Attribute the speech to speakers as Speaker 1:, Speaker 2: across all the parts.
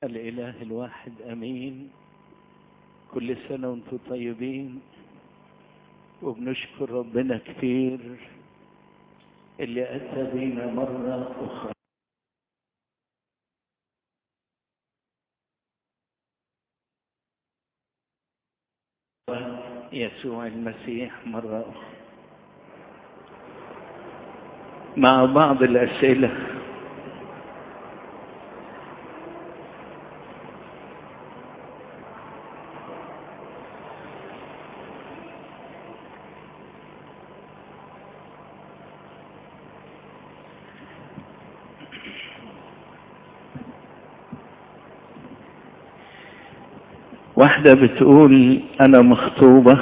Speaker 1: الإله الواحد أمين كل سنة وانتم طيبين وبنشكر ربنا كتير اللي أتى بينا مرة أخرى يسوع المسيح مرة أخرى مع بعض الأسئلة واحدة بتقول أنا مخطوبة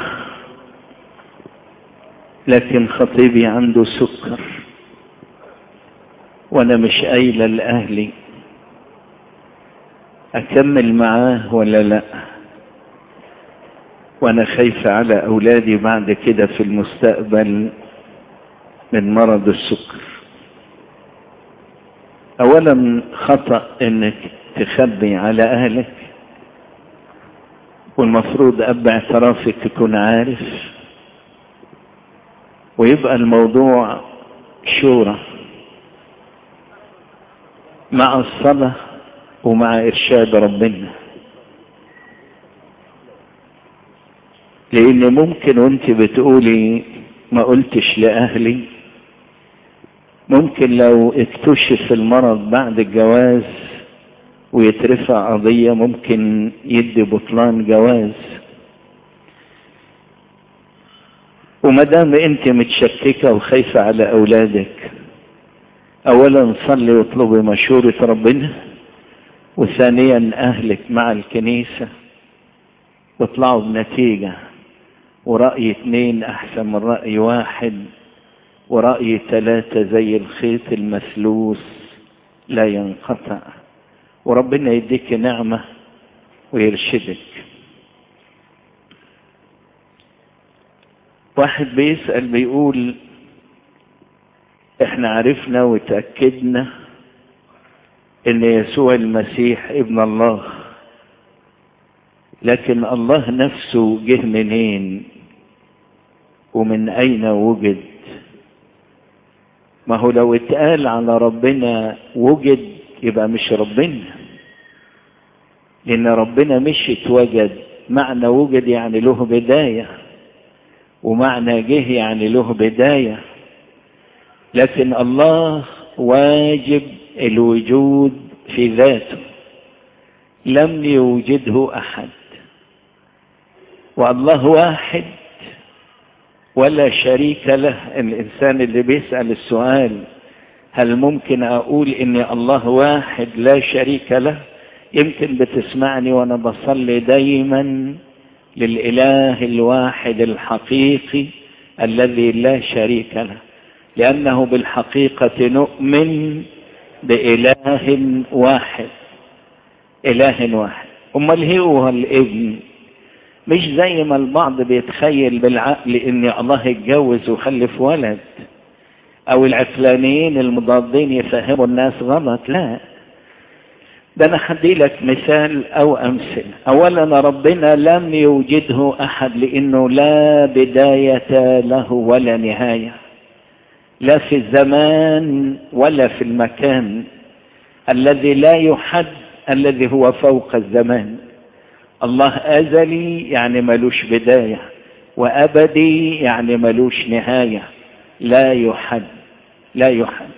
Speaker 1: لكن خطيبي عنده سكر وأنا مش قايلة لأهلي أكمل معاه ولا لأ وأنا خايفة على أولادي بعد كده في المستقبل من مرض السكر أولا خطأ إنك تخبي على أهلك والمفروض أب اعترافك تكون عارف ويبقى الموضوع شورى مع الصلاة ومع إرشاد ربنا لأن ممكن وانت بتقولي ما قلتش لأهلي ممكن لو اكتشف المرض بعد الجواز ويترفع قضية ممكن يدي بطلان جواز وما دام انت متشككة وخايفة على اولادك اولا صلي واطلبي مشورة ربنا وثانيا اهلك مع الكنيسة واطلعوا بنتيجة ورأي اتنين احسن من رأي واحد ورأي ثلاثة زي الخيط المسلوس لا ينقطع وربنا يديك نعمة ويرشدك واحد بيسأل بيقول احنا عرفنا وتأكدنا ان يسوع المسيح ابن الله لكن الله نفسه جه منين ومن اين وجد ما هو لو اتقال على ربنا وجد يبقى مش ربنا لان ربنا مش اتوجد معنى وجد يعني له بداية ومعنى جه يعني له بداية لكن الله واجب الوجود في ذاته لم يوجده احد والله واحد ولا شريك له الانسان اللي بيسأل السؤال هل ممكن اقول ان الله واحد لا شريك له يمكن بتسمعني وانا بصلي دايما للاله الواحد الحقيقي الذي لا شريك له لانه بالحقيقه نؤمن باله واحد اله واحد امال هو الابن مش زي ما البعض بيتخيل بالعقل ان الله اتجوز وخلف ولد او العقلانيين المضادين يفهموا الناس غلط لا ده انا هدي لك مثال او امثله اولا ربنا لم يوجده احد لانه لا بدايه له ولا نهايه لا في الزمان ولا في المكان الذي لا يحد الذي هو فوق الزمان الله ازلي يعني ملوش بدايه وابدي يعني ملوش نهايه لا يحد لا يحد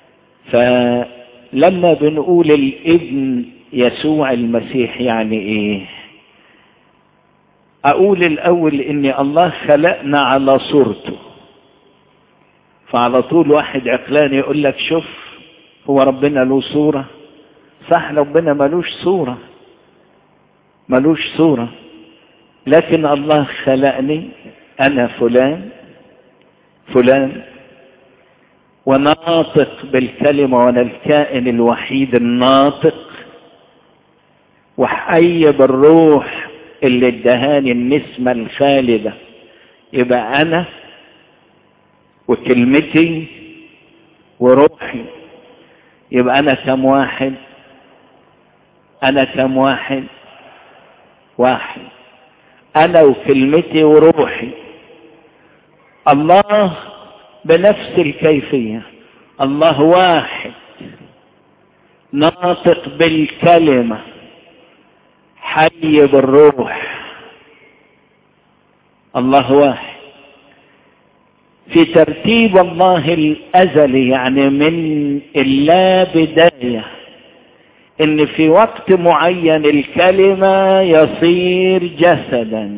Speaker 1: فلما بنقول الابن يسوع المسيح يعني ايه اقول الاول ان الله خلقنا على صورته فعلى طول واحد عقلاني يقول لك شوف هو ربنا له صورة صح ربنا ملوش صورة ملوش صورة لكن الله خلقني انا فلان فلان وناطق بالكلمة وانا الكائن الوحيد الناطق وحي بالروح اللي ادهاني النسمة الخالدة يبقى انا وكلمتي وروحي يبقى انا كم واحد انا كم واحد واحد انا وكلمتي وروحي الله بنفس الكيفيه الله واحد ناطق بالكلمه حي بالروح الله واحد في ترتيب الله الازلي يعني من اللا بدايه ان في وقت معين الكلمه يصير جسدا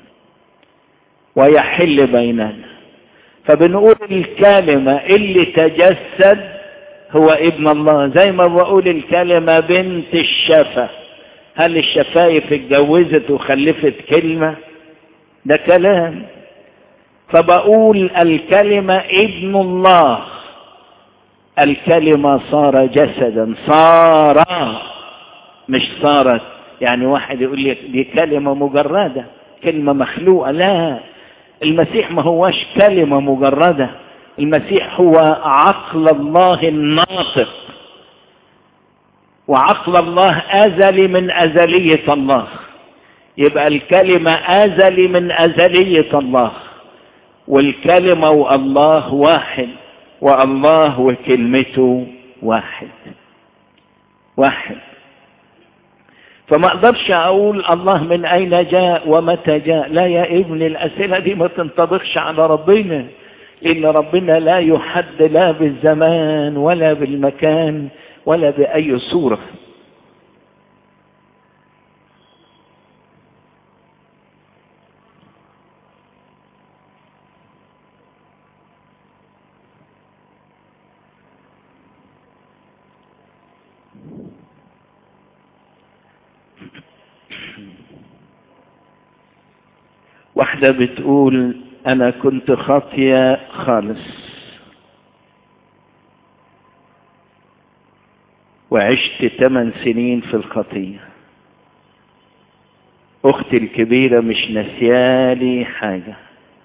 Speaker 1: ويحل بيننا فبنقول الكلمه اللي تجسد هو ابن الله زي ما بقول الكلمه بنت الشفا هل الشفايف اتجوزت وخلفت كلمه ده كلام فبقول الكلمة ابن الله الكلمة صار جسدا صار مش صارت يعني واحد يقول لي دي كلمة مجردة كلمة مخلوقة لا المسيح ما هوش كلمة مجردة المسيح هو عقل الله الناطق وعقل الله أزلي من أزلية الله يبقى الكلمة أزلي من أزلية الله والكلمة والله واحد والله وكلمته واحد واحد فما اقدرش اقول الله من اين جاء ومتى جاء لا يا ابني الاسئله دي ما تنطبقش على ربنا لان ربنا لا يحد لا بالزمان ولا بالمكان ولا باي صوره واحدة بتقول أنا كنت خاطية خالص وعشت ثمان سنين في الخطية أختي الكبيرة مش نسيالي حاجة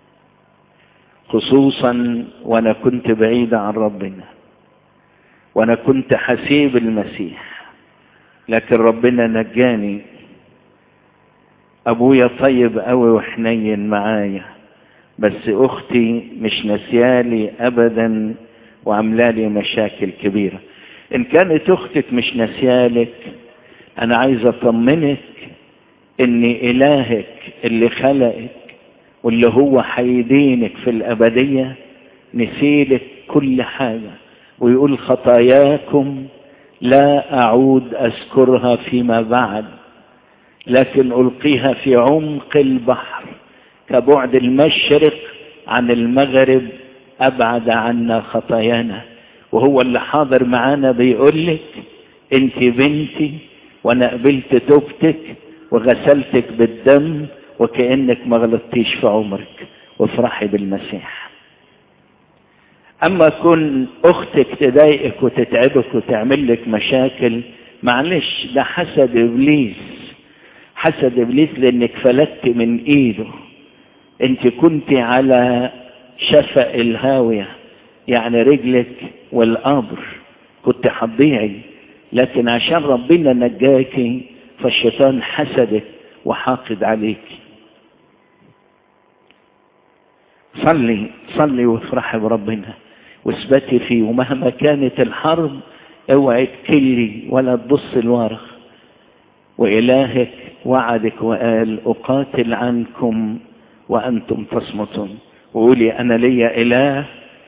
Speaker 1: خصوصا وأنا كنت بعيدة عن ربنا وأنا كنت حسيب المسيح لكن ربنا نجاني ابويا طيب قوي وحنين معايا بس اختي مش نسيالي ابدا وعاملالي مشاكل كبيرة ان كانت اختك مش نسيالك انا عايز اطمنك ان الهك اللي خلقك واللي هو هيدينك في الابدية نسيلك كل حاجة ويقول خطاياكم لا اعود اذكرها فيما بعد لكن ألقيها في عمق البحر كبعد المشرق عن المغرب أبعد عنا خطايانا وهو اللي حاضر معانا بيقول لك انت بنتي وانا قبلت توبتك وغسلتك بالدم وكأنك ما غلطتيش في عمرك وافرحي بالمسيح اما كن اختك تضايقك وتتعبك وتعمل لك مشاكل معلش ده حسد ابليس حسد ابليس لانك فلتت من ايده انت كنت على شفق الهاوية يعني رجلك والقبر كنت هتضيعي لكن عشان ربنا نجاكي فالشيطان حسدك وحاقد عليك صلي صلي وافرحي بربنا واثبتي فيه ومهما كانت الحرب اوعي تكلي ولا تبص لورا وإلهك وعدك وقال أقاتل عنكم وأنتم تصمتون وقولي أنا ليا إله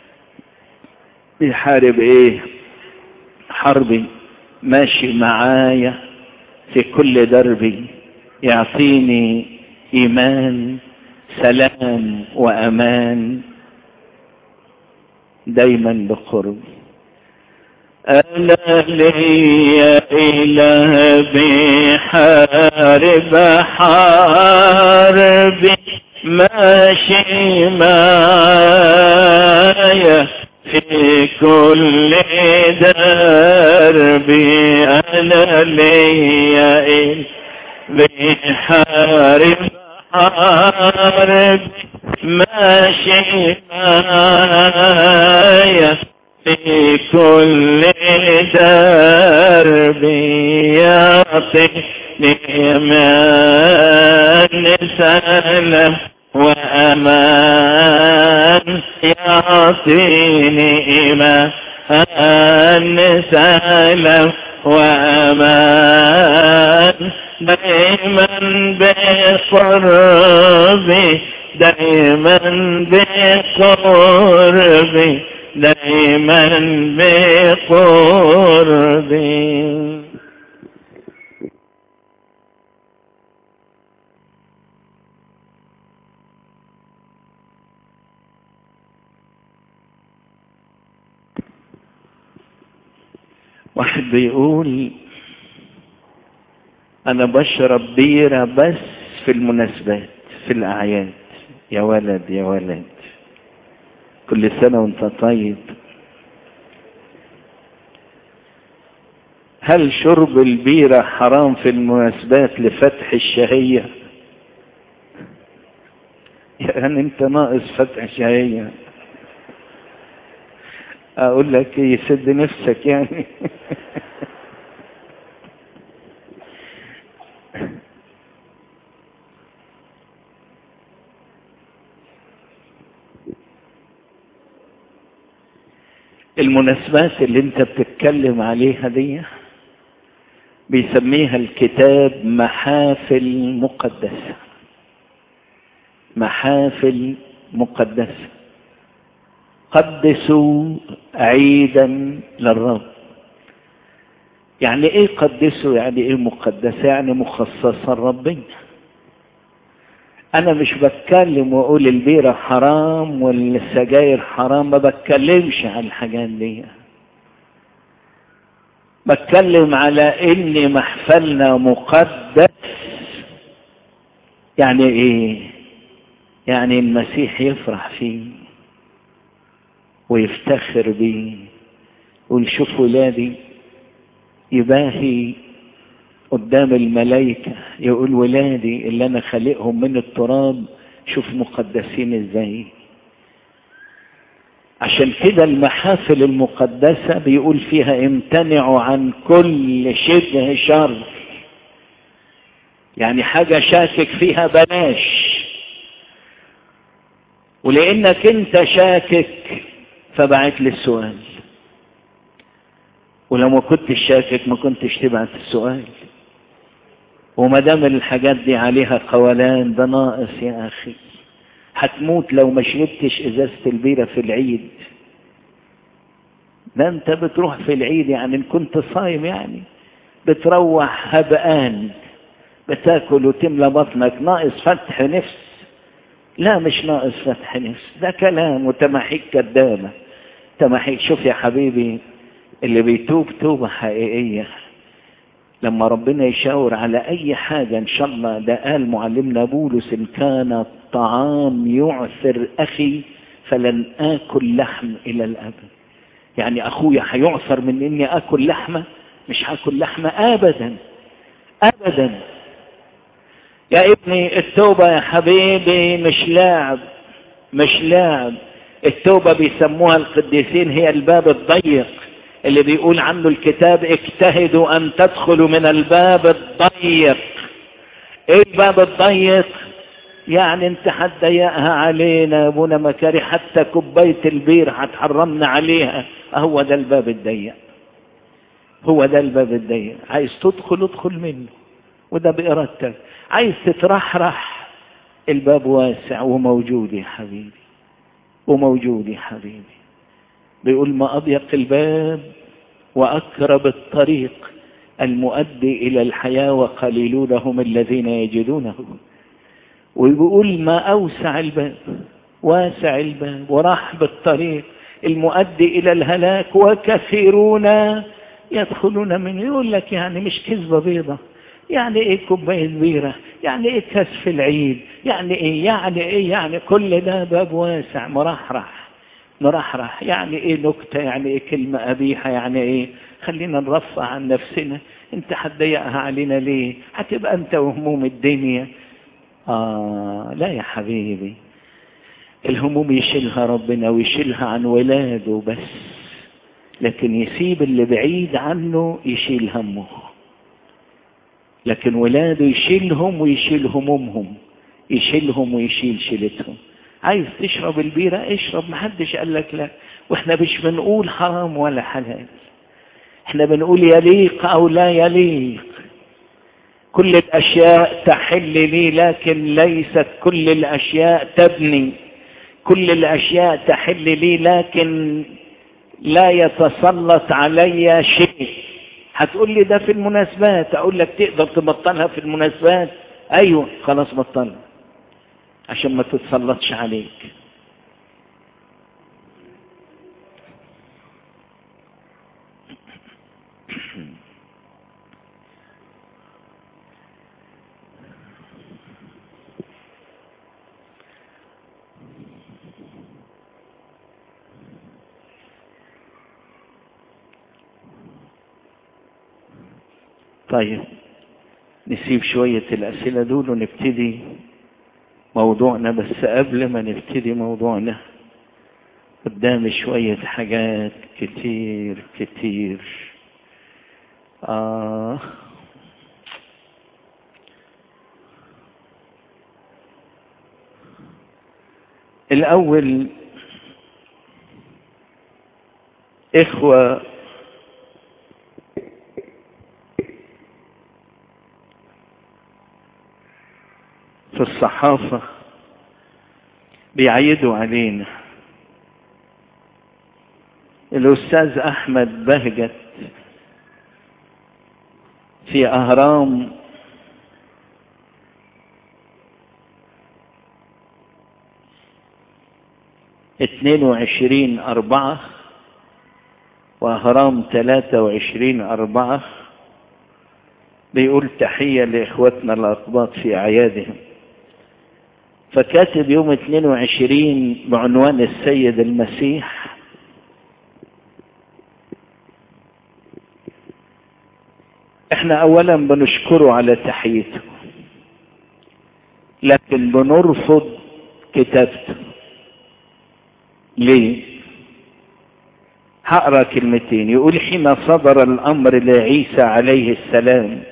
Speaker 1: بيحارب إيه حربي ماشي معايا في كل دربي يعطيني إيمان سلام وأمان دايما بقرب أنا لي إله بحارب حاربي ماشي معايا في كل دربي أنا لي إله بحارب حاربي ماشي معايا في كل درب يعطيني امان سلام وامان يعطيني ايمان سلام وامان دائما بقربي دائما بقربي دائما بقربي واحد بيقول انا بشرب بيرة بس في المناسبات في الاعياد يا ولد يا ولد كل سنة وانت طيب هل شرب البيرة حرام في المناسبات لفتح الشهية يعني انت ناقص فتح شهية اقول لك يسد نفسك يعني المناسبات اللي انت بتتكلم عليها دي بيسميها الكتاب محافل مقدسة محافل مقدسة قدسوا عيدا للرب يعني ايه قدسوا يعني ايه مقدسة يعني مخصصة لربنا انا مش بتكلم واقول البيرة حرام والسجاير حرام ما بتكلمش عن الحاجات دي بتكلم على ان محفلنا مقدس يعني ايه يعني المسيح يفرح فيه ويفتخر بيه يقول شوف ولادي يباهي قدام الملائكة يقول ولادي اللي أنا خالقهم من التراب شوف مقدسين ازاي عشان كده المحافل المقدسة بيقول فيها امتنعوا عن كل شبه شر يعني حاجة شاكك فيها بلاش ولانك انت شاكك فبعت لي السؤال ولو ما كنتش شاكك ما كنتش تبعت السؤال وما دام الحاجات دي عليها قولان ده ناقص يا اخي هتموت لو ما شربتش ازازه البيره في العيد ده انت بتروح في العيد يعني ان كنت صايم يعني بتروح هبقان بتاكل وتملى بطنك ناقص فتح نفس لا مش ناقص فتح نفس ده كلام وتماحيك كدابه تماحيك شوف يا حبيبي اللي بيتوب توبه حقيقيه لما ربنا يشاور على اي حاجة ان شاء الله ده قال معلمنا بولس ان كان الطعام يعثر اخي فلن اكل لحم الى الابد يعني اخويا هيعثر من اني اكل لحمة مش هاكل لحمة ابدا ابدا يا ابني التوبة يا حبيبي مش لاعب مش لاعب التوبة بيسموها القديسين هي الباب الضيق اللي بيقول عنه الكتاب اجتهدوا ان تدخلوا من الباب الضيق ايه الباب الضيق يعني انت هتضيقها علينا يا ابونا مكاري حتى كوبايه البير هتحرمنا عليها هو ده الباب الضيق هو ده الباب الضيق عايز تدخل ادخل منه وده بارادتك عايز تترحرح الباب واسع وموجود يا حبيبي وموجود يا حبيبي بيقول ما أضيق الباب وأقرب الطريق المؤدي إلى الحياة وقليلون هم الذين يجدونه ويقول ما أوسع الباب واسع الباب ورحب الطريق المؤدي إلى الهلاك وكثيرون يدخلون منه يقول لك يعني مش كذبة بيضة يعني ايه كوباية بيرة يعني ايه كاس في العيد يعني ايه يعني ايه يعني كل ده باب واسع مرحرح نرحرح يعني ايه نكتة يعني ايه كلمة قبيحة يعني ايه خلينا نرفع عن نفسنا انت هتضيقها علينا ليه هتبقى انت وهموم الدنيا آه لا يا حبيبي الهموم يشيلها ربنا ويشيلها عن ولاده بس لكن يسيب اللي بعيد عنه يشيل همه لكن ولاده يشيلهم ويشيل همومهم يشيلهم ويشيل شيلتهم عايز تشرب البيرة اشرب محدش قال لك لا واحنا مش بنقول حرام ولا حلال احنا بنقول يليق او لا يليق كل الاشياء تحل لي لكن ليست كل الاشياء تبني كل الاشياء تحل لي لكن لا يتسلط علي شيء هتقول لي ده في المناسبات اقول لك تقدر تبطلها في المناسبات ايوه خلاص بطلها عشان ما تتسلطش عليك طيب نسيب شوية الأسئلة دول ونبتدي موضوعنا بس قبل ما نبتدي موضوعنا قدامي شوية حاجات كتير كتير آه الأول إخوة في الصحافة بيعيدوا علينا الأستاذ أحمد بهجت في أهرام اتنين وعشرين أربعة وأهرام تلاتة وعشرين أربعة بيقول تحية لإخوتنا الأقباط في أعيادهم فكاتب يوم 22 بعنوان السيد المسيح احنا اولا بنشكره على تحيته لكن بنرفض كتابته ليه هقرا كلمتين يقول حين صدر الامر لعيسى عليه السلام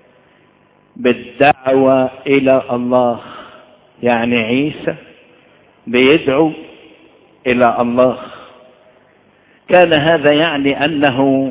Speaker 1: بالدعوه الى الله يعني عيسى بيدعو الى الله كان هذا يعني انه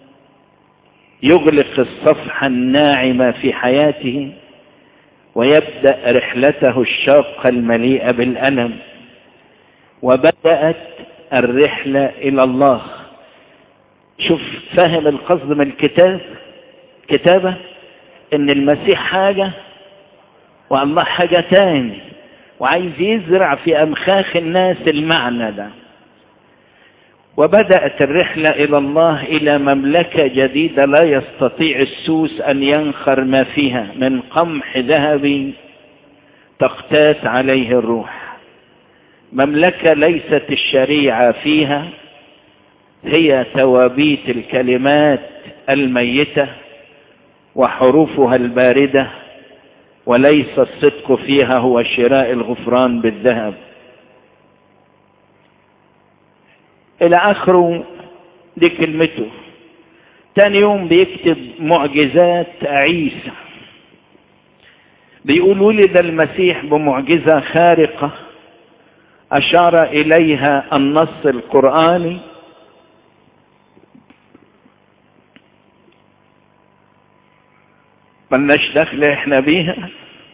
Speaker 1: يغلق الصفحه الناعمه في حياته ويبدا رحلته الشاقه المليئه بالالم وبدات الرحله الى الله شوف فاهم القصد من الكتاب كتابه ان المسيح حاجه والله حاجة تاني وعايز يزرع في أمخاخ الناس المعنى ده وبدأت الرحلة إلى الله إلى مملكة جديدة لا يستطيع السوس أن ينخر ما فيها من قمح ذهبي تقتات عليه الروح مملكة ليست الشريعة فيها هي توابيت الكلمات الميتة وحروفها الباردة وليس الصدق فيها هو شراء الغفران بالذهب الى اخره دي كلمته تاني يوم بيكتب معجزات عيسى بيقول ولد المسيح بمعجزة خارقة أشار إليها النص القرآني ملناش دخل احنا بيها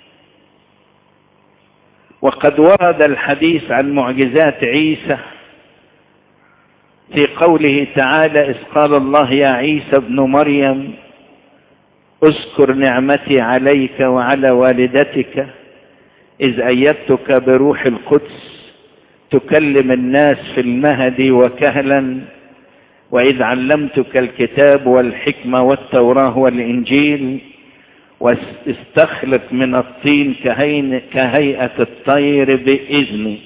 Speaker 1: وقد ورد الحديث عن معجزات عيسى في قوله تعالى إذ قال الله يا عيسى ابن مريم اذكر نعمتي عليك وعلى والدتك إذ أيدتك بروح القدس تكلم الناس في المهد وكهلا وإذ علمتك الكتاب والحكمة والتوراة والإنجيل واستخلق من الطين كهيئة الطير بإذني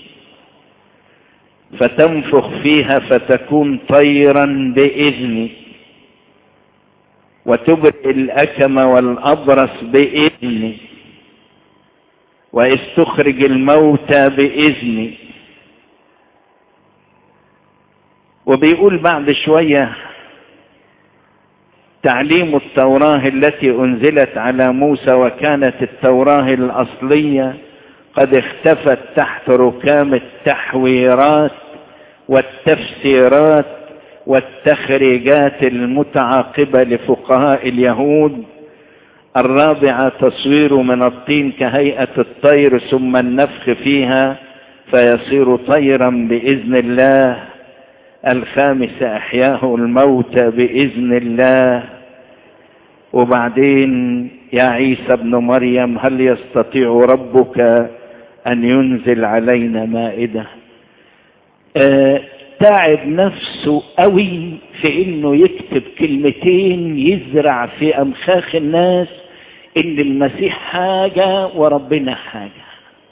Speaker 1: فتنفخ فيها فتكون طيرا بإذني وتبرئ الأكم والأبرص بإذني واستخرج الموتى بإذني وبيقول بعد شوية تعليم التوراة التي أنزلت على موسى وكانت التوراة الأصلية قد اختفت تحت ركام التحويرات والتفسيرات والتخريجات المتعاقبة لفقهاء اليهود الرابعة تصوير من الطين كهيئة الطير ثم النفخ فيها فيصير طيرا بإذن الله الخامسة أحياه الموتى بإذن الله وبعدين يا عيسى ابن مريم هل يستطيع ربك أن ينزل علينا مائدة آه تعب نفسه قوي في انه يكتب كلمتين يزرع في امخاخ الناس ان المسيح حاجة وربنا حاجة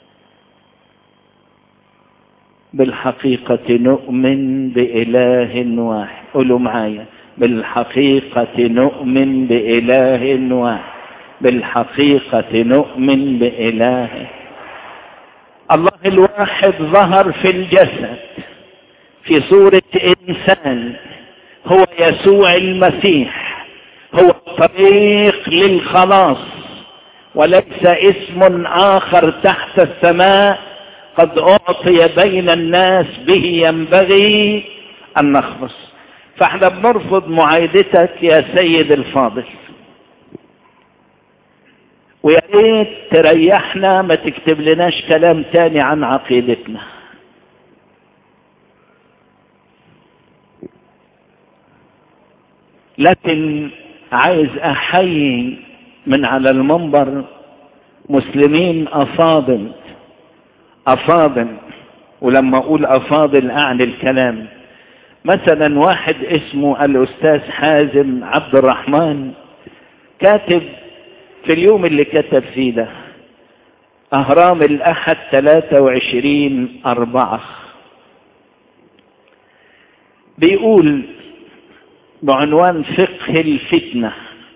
Speaker 1: بالحقيقة نؤمن بإله واحد قولوا معايا بالحقيقة نؤمن بإله واحد بالحقيقة نؤمن بإله الله الواحد ظهر في الجسد في صورة إنسان هو يسوع المسيح هو الطريق للخلاص وليس اسم آخر تحت السماء قد أعطي بين الناس به ينبغي أن نخلص فاحنا بنرفض معايدتك يا سيد الفاضل ويا ريت تريحنا ما تكتب لناش كلام تاني عن عقيدتنا لكن عايز احيي من على المنبر مسلمين افاضل افاضل ولما اقول افاضل اعني الكلام مثلا واحد اسمه الاستاذ حازم عبد الرحمن كاتب في اليوم اللي كتب فيه ده اهرام الاحد 23 اربعة بيقول بعنوان فقه الفتنة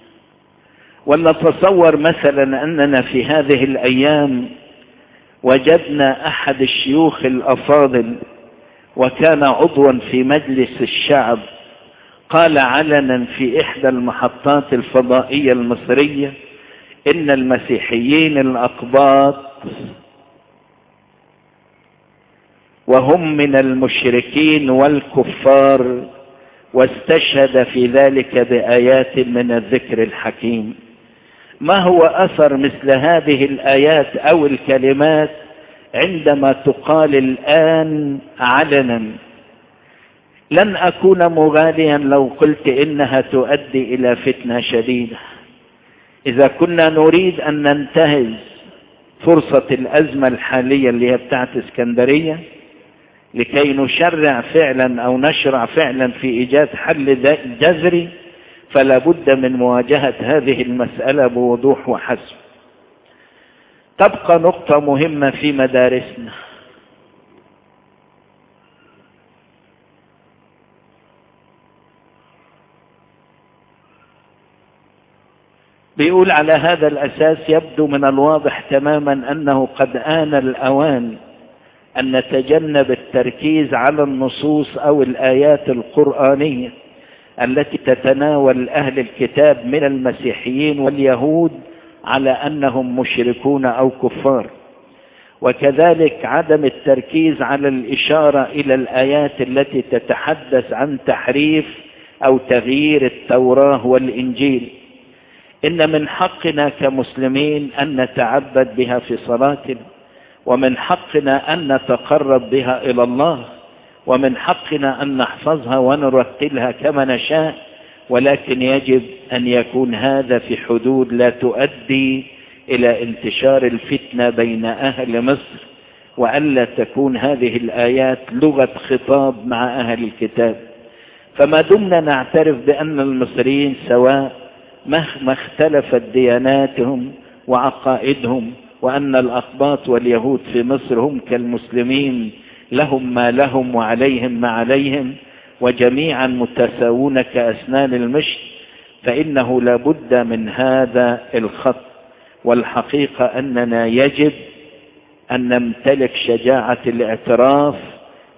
Speaker 1: ولنتصور مثلا أننا في هذه الأيام وجدنا أحد الشيوخ الأفاضل وكان عضوا في مجلس الشعب قال علنا في إحدى المحطات الفضائية المصرية إن المسيحيين الأقباط وهم من المشركين والكفار واستشهد في ذلك بآيات من الذكر الحكيم ما هو أثر مثل هذه الآيات أو الكلمات عندما تقال الآن علنا لن أكون مغاليا لو قلت إنها تؤدي إلى فتنة شديدة إذا كنا نريد أن ننتهز فرصة الأزمة الحالية اللي هي بتاعت اسكندرية لكي نشرع فعلا او نشرع فعلا في ايجاد حل جذري فلا بد من مواجهة هذه المسألة بوضوح وحسم تبقى نقطة مهمة في مدارسنا بيقول على هذا الأساس يبدو من الواضح تماما أنه قد آن الأوان أن نتجنب التركيز على النصوص أو الآيات القرآنية التي تتناول أهل الكتاب من المسيحيين واليهود على أنهم مشركون أو كفار وكذلك عدم التركيز على الإشارة إلى الآيات التي تتحدث عن تحريف أو تغيير التوراة والإنجيل إن من حقنا كمسلمين أن نتعبد بها في صلاتنا ومن حقنا أن نتقرب بها إلى الله ومن حقنا أن نحفظها ونرتلها كما نشاء ولكن يجب أن يكون هذا في حدود لا تؤدي إلى انتشار الفتنة بين أهل مصر وألا تكون هذه الآيات لغة خطاب مع أهل الكتاب فما دمنا نعترف بأن المصريين سواء مهما اختلفت دياناتهم وعقائدهم وأن الأقباط واليهود في مصر هم كالمسلمين لهم ما لهم وعليهم ما عليهم وجميعا متساوون كأسنان المشط فإنه لابد من هذا الخط والحقيقة أننا يجب أن نمتلك شجاعة الاعتراف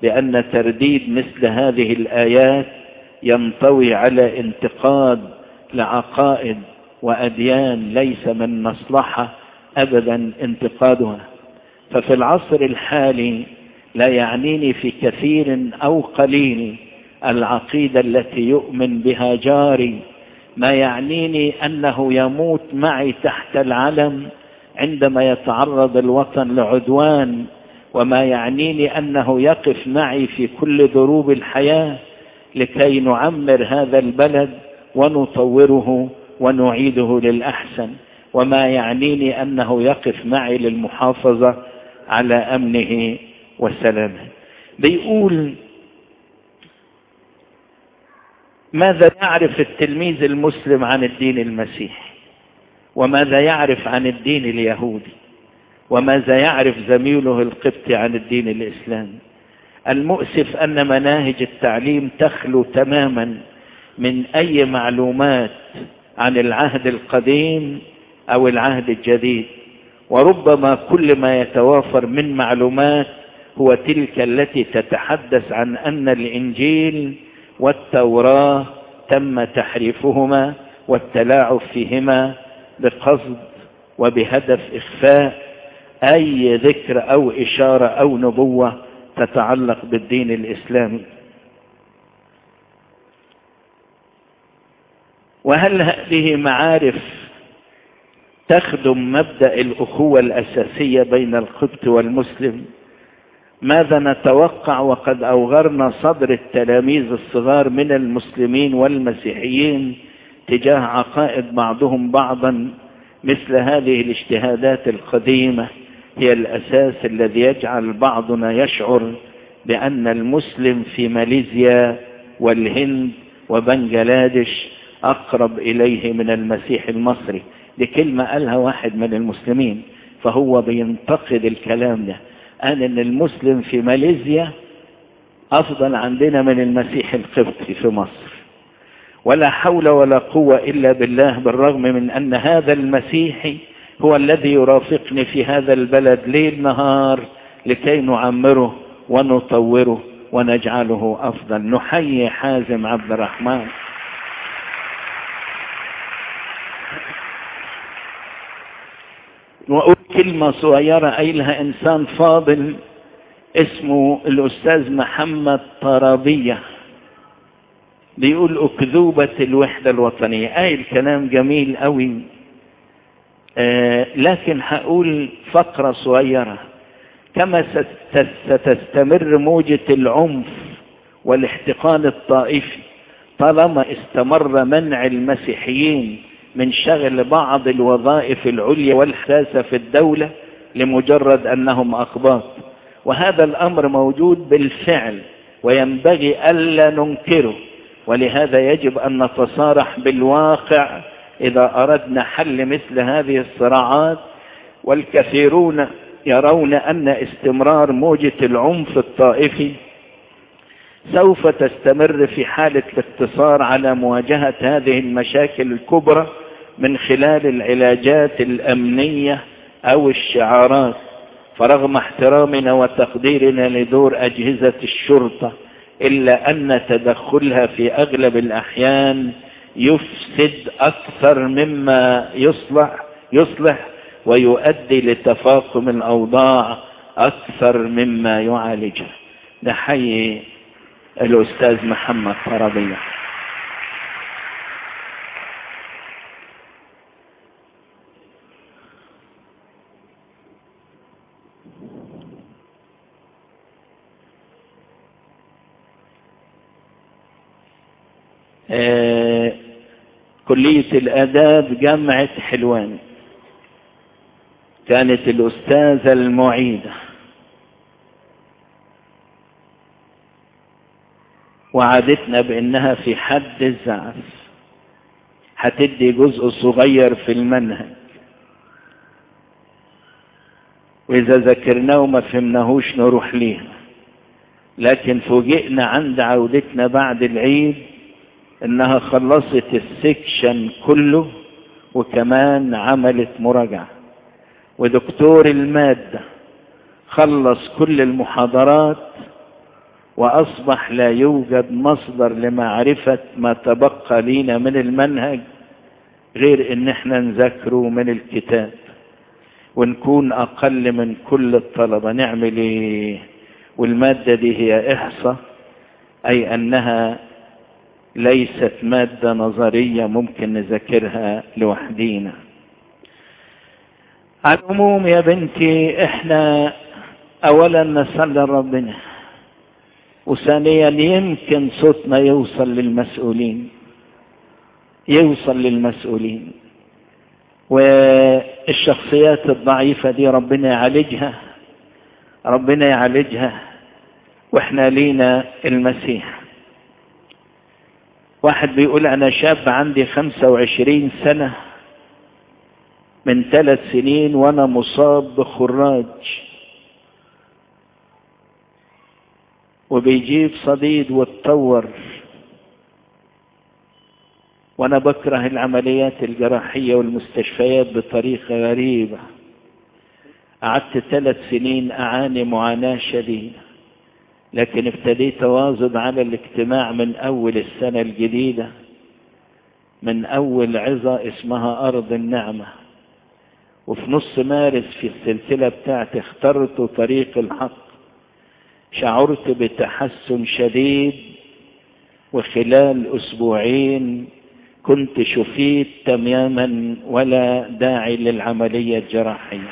Speaker 1: لأن ترديد مثل هذه الآيات ينطوي على انتقاد لعقائد وأديان ليس من مصلحة أبدا انتقادها ففي العصر الحالي لا يعنيني في كثير أو قليل العقيدة التي يؤمن بها جاري ما يعنيني أنه يموت معي تحت العلم عندما يتعرض الوطن لعدوان وما يعنيني أنه يقف معي في كل دروب الحياة لكي نعمر هذا البلد ونطوره ونعيده للأحسن وما يعنيني أنه يقف معي للمحافظة على أمنه وسلامه بيقول ماذا يعرف التلميذ المسلم عن الدين المسيحي وماذا يعرف عن الدين اليهودي وماذا يعرف زميله القبطي عن الدين الإسلامي المؤسف أن مناهج التعليم تخلو تماما من أي معلومات عن العهد القديم أو العهد الجديد وربما كل ما يتوافر من معلومات هو تلك التي تتحدث عن أن الإنجيل والتوراة تم تحريفهما والتلاعب فيهما بقصد وبهدف إخفاء أي ذكر أو إشارة أو نبوة تتعلق بالدين الإسلامي وهل هذه معارف تخدم مبدأ الأخوة الأساسية بين القبط والمسلم ماذا نتوقع وقد أوغرنا صدر التلاميذ الصغار من المسلمين والمسيحيين تجاه عقائد بعضهم بعضا مثل هذه الاجتهادات القديمة هي الأساس الذي يجعل بعضنا يشعر بأن المسلم في ماليزيا والهند وبنجلاديش أقرب إليه من المسيح المصري دي كلمة قالها واحد من المسلمين فهو بينتقد الكلام ده قال ان المسلم في ماليزيا افضل عندنا من المسيح القبطي في مصر ولا حول ولا قوة الا بالله بالرغم من ان هذا المسيحي هو الذي يرافقني في هذا البلد ليل نهار لكي نعمره ونطوره ونجعله افضل نحيي حازم عبد الرحمن وأقول كلمة صغيرة قايلها إنسان فاضل اسمه الأستاذ محمد طرابية بيقول أكذوبة الوحدة الوطنية قايل كلام جميل قوي آه لكن هقول فقرة صغيرة كما ستستمر موجة العنف والاحتقان الطائفي طالما استمر منع المسيحيين من شغل بعض الوظائف العليا والحساسة في الدولة لمجرد أنهم أقباط وهذا الأمر موجود بالفعل وينبغي ألا ننكره ولهذا يجب أن نتصارح بالواقع إذا أردنا حل مثل هذه الصراعات والكثيرون يرون أن استمرار موجة العنف الطائفي سوف تستمر في حالة الاقتصار على مواجهة هذه المشاكل الكبرى من خلال العلاجات الأمنية أو الشعارات فرغم احترامنا وتقديرنا لدور أجهزة الشرطة إلا أن تدخلها في أغلب الأحيان يفسد أكثر مما يصلح يصلح ويؤدي لتفاقم الأوضاع أكثر مما يعالجها نحيي الأستاذ محمد طربية آه كلية الآداب جامعة حلوان كانت الأستاذة المعيدة وعدتنا بأنها في حد الزعف هتدي جزء صغير في المنهج وإذا ذكرناه وما فهمناهوش نروح ليها لكن فوجئنا عند عودتنا بعد العيد انها خلصت السكشن كله وكمان عملت مراجعة ودكتور المادة خلص كل المحاضرات وأصبح لا يوجد مصدر لمعرفة ما تبقى لينا من المنهج غير ان احنا نذاكره من الكتاب ونكون اقل من كل الطلبة نعمل ايه والمادة دي هي احصاء اي انها ليست مادة نظرية ممكن نذاكرها لوحدينا على العموم يا بنتي احنا اولا نصلي ربنا وثانيا يمكن صوتنا يوصل للمسؤولين يوصل للمسؤولين والشخصيات الضعيفة دي ربنا يعالجها ربنا يعالجها واحنا لينا المسيح واحد بيقول انا شاب عندي خمسة وعشرين سنة من ثلاث سنين وانا مصاب بخراج وبيجيب صديد واتطور وانا بكره العمليات الجراحية والمستشفيات بطريقة غريبة قعدت ثلاث سنين اعاني معاناة شديدة لكن ابتديت اواظب على الاجتماع من اول السنة الجديدة من اول عظة اسمها ارض النعمة وفي نص مارس في السلسلة بتاعتي اخترت طريق الحق شعرت بتحسن شديد وخلال اسبوعين كنت شفيت تماما ولا داعي للعملية الجراحية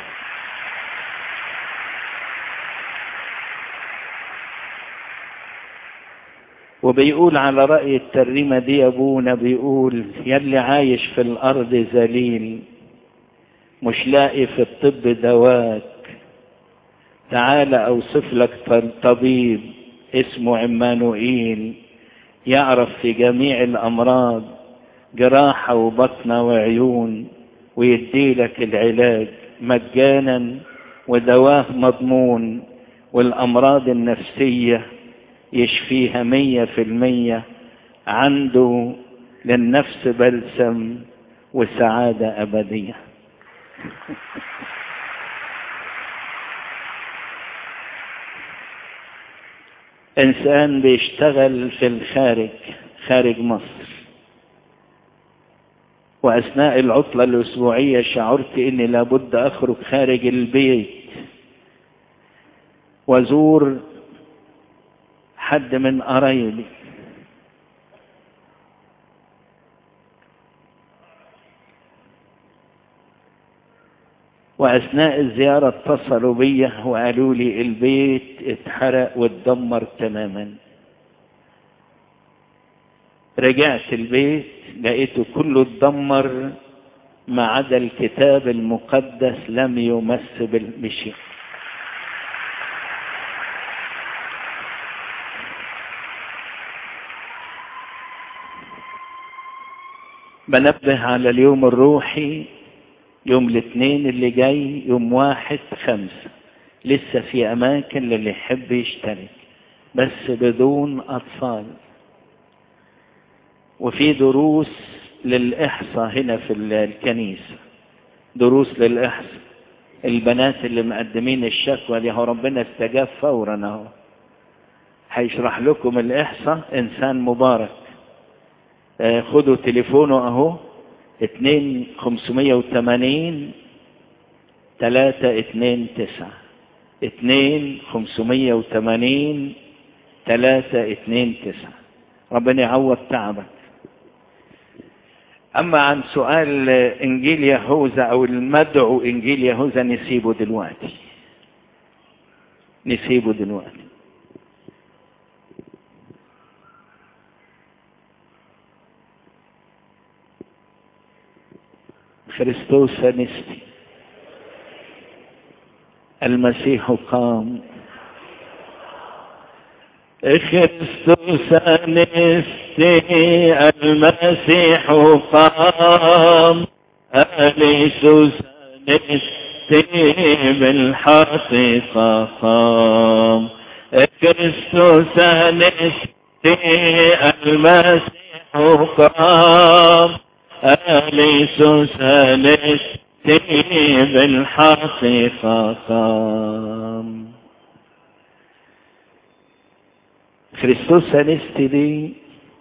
Speaker 1: وبيقول على رأي الترنيمة دي أبونا بيقول يلي عايش في الأرض ذليل مش لاقي في الطب دواك تعال أوصف لك طبيب اسمه عمانوئيل يعرف في جميع الأمراض جراحة وبطنة وعيون ويدي لك العلاج مجانا ودواه مضمون والأمراض النفسية يشفيها مية في المية عنده للنفس بلسم وسعادة أبدية إنسان بيشتغل في الخارج خارج مصر وأثناء العطلة الأسبوعية شعرت إني لابد أخرج خارج البيت وزور حد من قرايبي وأثناء الزيارة اتصلوا بي وقالوا لي البيت اتحرق واتدمر تماما رجعت البيت لقيته كله اتدمر ما عدا الكتاب المقدس لم يمس بشيء بنبه على اليوم الروحي يوم الاثنين اللي جاي يوم واحد خمسة لسه في أماكن للي يحب يشترك بس بدون أطفال وفي دروس للإحصاء هنا في الكنيسة دروس للإحصاء البنات اللي مقدمين الشكوى دي هو ربنا استجاب فورا اهو هيشرح لكم الإحصاء إنسان مبارك آه خدوا تليفونه أهو اتنين خمسمية وتمانين تلاتة اتنين تسعة اتنين خمسمية وتمانين تلاتة اتنين تسعة ربنا يعوض تعبك أما عن سؤال إنجيل يهوذا أو المدعو إنجيل يهوذا نسيبه دلوقتي نسيبه دلوقتي خريستوس نستي المسيح قام خريستوس نستي المسيح قام أليسوس نستي بالحقيقة قام كريستوس نستي المسيح قام أليسوس نستي بالحقيقة قام كريستوس أنستي دي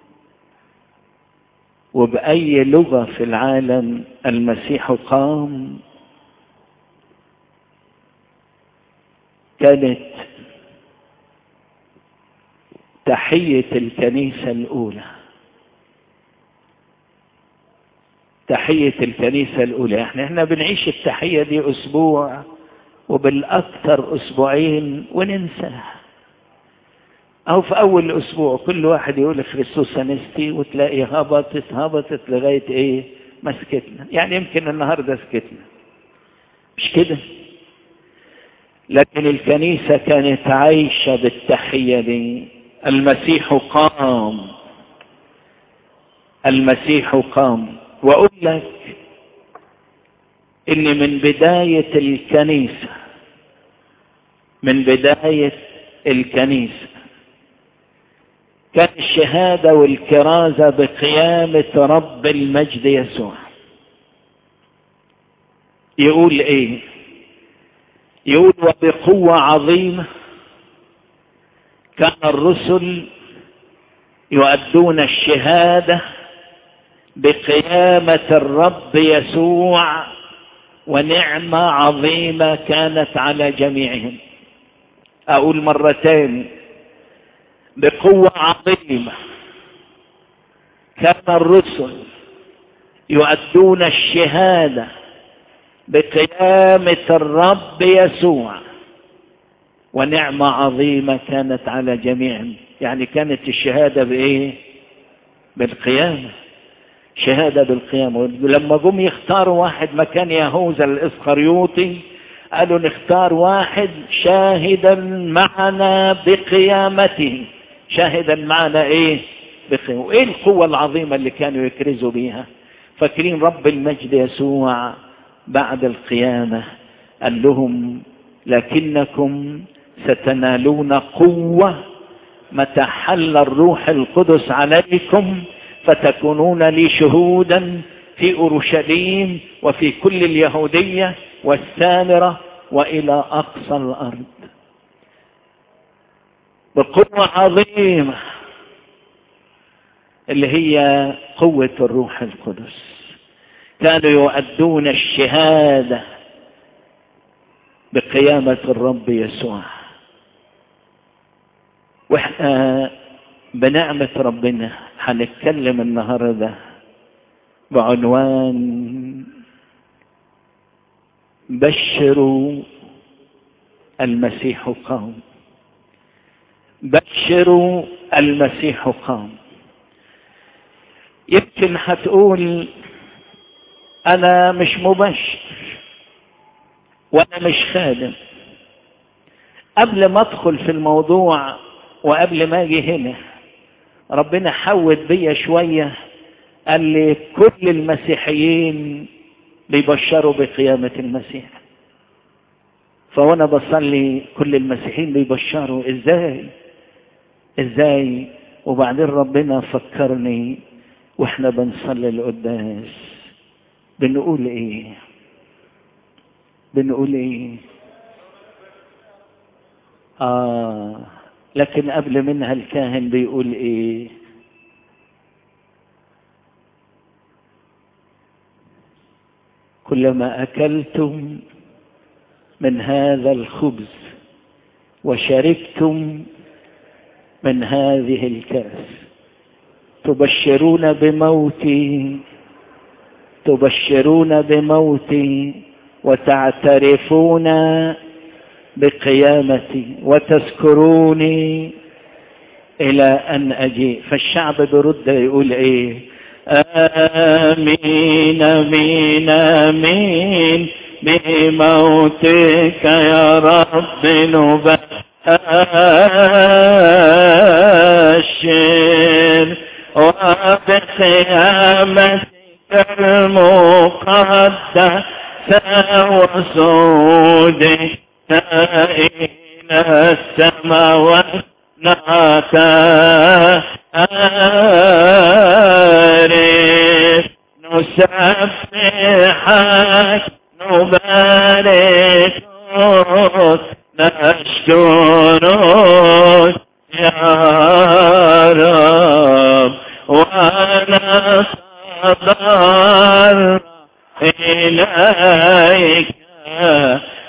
Speaker 1: وبأي لغة في العالم المسيح قام كانت تحية الكنيسة الأولى تحية الكنيسة الأولى احنا احنا بنعيش التحية دي أسبوع وبالأكثر أسبوعين وننساها أو في أول أسبوع كل واحد يقول خريستوس أنستي وتلاقي هبطت هبطت لغاية إيه ما سكتنا يعني يمكن النهاردة سكتنا مش كده لكن الكنيسة كانت عايشة بالتحية دي المسيح قام المسيح قام وأقول لك إن من بداية الكنيسة من بداية الكنيسة كان الشهادة والكرازة بقيامة رب المجد يسوع يقول ايه يقول وبقوة عظيمة كان الرسل يؤدون الشهادة بقيامة الرب يسوع ونعمة عظيمة كانت على جميعهم أقول مرتين بقوة عظيمة كان الرسل يؤدون الشهادة بقيامة الرب يسوع ونعمة عظيمة كانت على جميعهم يعني كانت الشهادة بإيه بالقيامة شهادة بالقيامة لما جم يختاروا واحد مكان يهوذا الإسخريوطي قالوا نختار واحد شاهدا معنا بقيامته شاهدا معنا ايه بقيامته وايه القوة العظيمة اللي كانوا يكرزوا بيها فاكرين رب المجد يسوع بعد القيامة قال لهم لكنكم ستنالون قوة متى حل الروح القدس عليكم فتكونون لي شهودا في اورشليم وفي كل اليهوديه والسامره والى اقصى الارض بقوه عظيمه اللي هي قوه الروح القدس كانوا يؤدون الشهاده بقيامه الرب يسوع واحنا بنعمه ربنا هنتكلم النهارده بعنوان بشروا المسيح قام بشروا المسيح قام يمكن هتقول انا مش مبشر وانا مش خادم قبل ما ادخل في الموضوع وقبل ما اجي هنا ربنا حود بيا شوية قال لي كل المسيحيين بيبشروا بقيامة المسيح فوانا بصلي كل المسيحيين بيبشروا ازاي ازاي وبعدين ربنا فكرني واحنا بنصلي القداس بنقول ايه بنقول ايه اه لكن قبل منها الكاهن بيقول ايه كلما اكلتم من هذا الخبز وشربتم من هذه الكاس تبشرون بموتي تبشرون بموتي وتعترفون بقيامتي وتذكروني الى ان اجيء فالشعب برد يقول ايه امين امين امين بموتك يا رب نبشر وبقيامتك المقدسة وسودك إلى السماوات نعتارف نسبحك نبارك نشكرك يا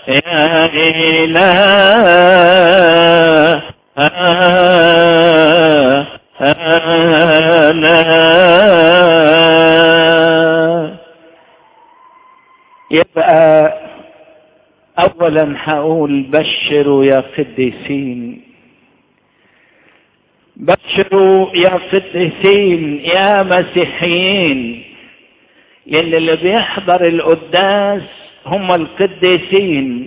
Speaker 1: يا إلهنا يبقى اولا هقول بشروا يا قديسين بشروا يا قديسين يا مسيحيين لان اللي بيحضر القداس هم القديسين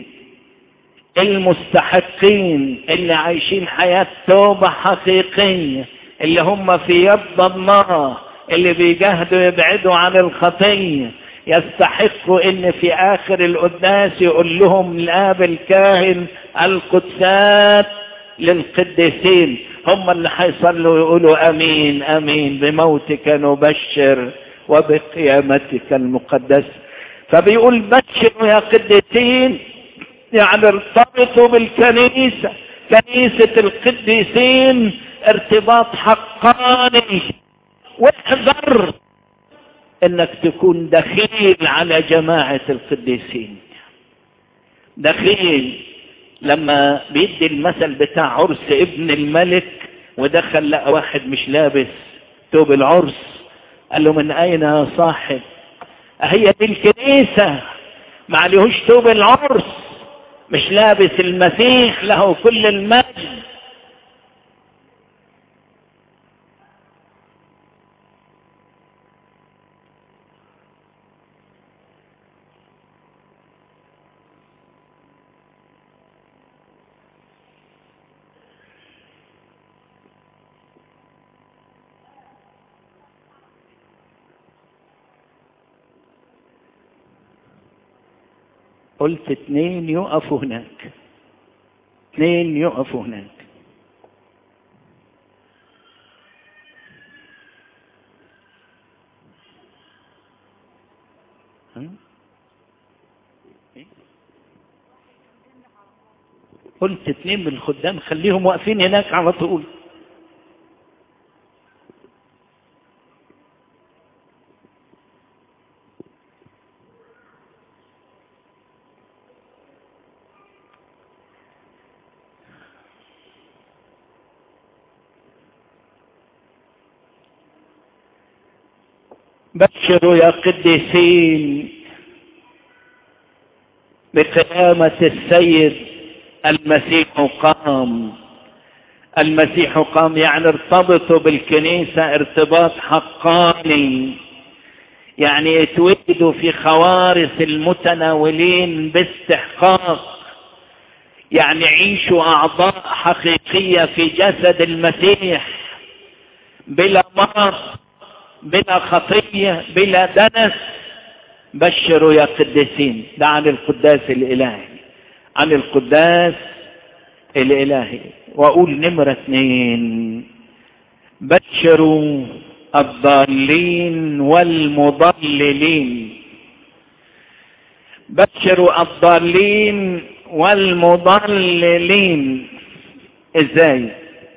Speaker 1: المستحقين اللي عايشين حياة توبة حقيقية اللي هم في يد الله اللي بيجاهدوا يبعدوا عن الخطيه يستحقوا ان في اخر القداس يقول لهم الاب الكاهن القدسات للقديسين هم اللي هيصلوا يقولوا امين امين بموتك نبشر وبقيامتك المقدسه فبيقول بشروا يا قديسين يعني ارتبطوا بالكنيسه كنيسه القديسين ارتباط حقاني واحذر انك تكون دخيل على جماعة القديسين دخيل لما بيدي المثل بتاع عرس ابن الملك ودخل لقى واحد مش لابس توب العرس قال له من اين يا صاحب هي دي الكنيسة ما عليهوش توب العرس مش لابس المسيح له كل المجد قلت اتنين يقفوا هناك اتنين يقفوا هناك قلت اتنين من الخدام خليهم واقفين هناك على طول بشروا يا قديسين بقيامة السيد المسيح قام المسيح قام يعني ارتبطوا بالكنيسة ارتباط حقاني يعني يتولدوا في خوارث المتناولين باستحقاق يعني يعيشوا أعضاء حقيقية في جسد المسيح بلا مرض بلا خطية بلا دنس بشروا يا قديسين ده عن القداس الإلهي عن القداس الإلهي وأقول نمرة اثنين بشروا الضالين والمضللين بشروا الضالين والمضللين ازاي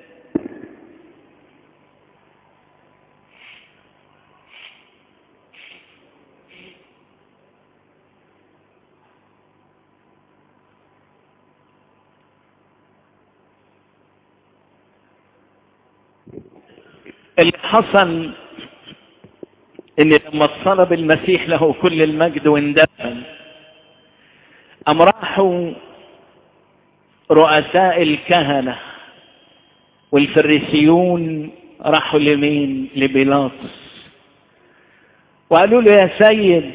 Speaker 1: اللي حصل ان لما اتصلب المسيح له كل المجد واندفن ام راحوا رؤساء الكهنة والفريسيون راحوا لمين لبيلاطس وقالوا له يا سيد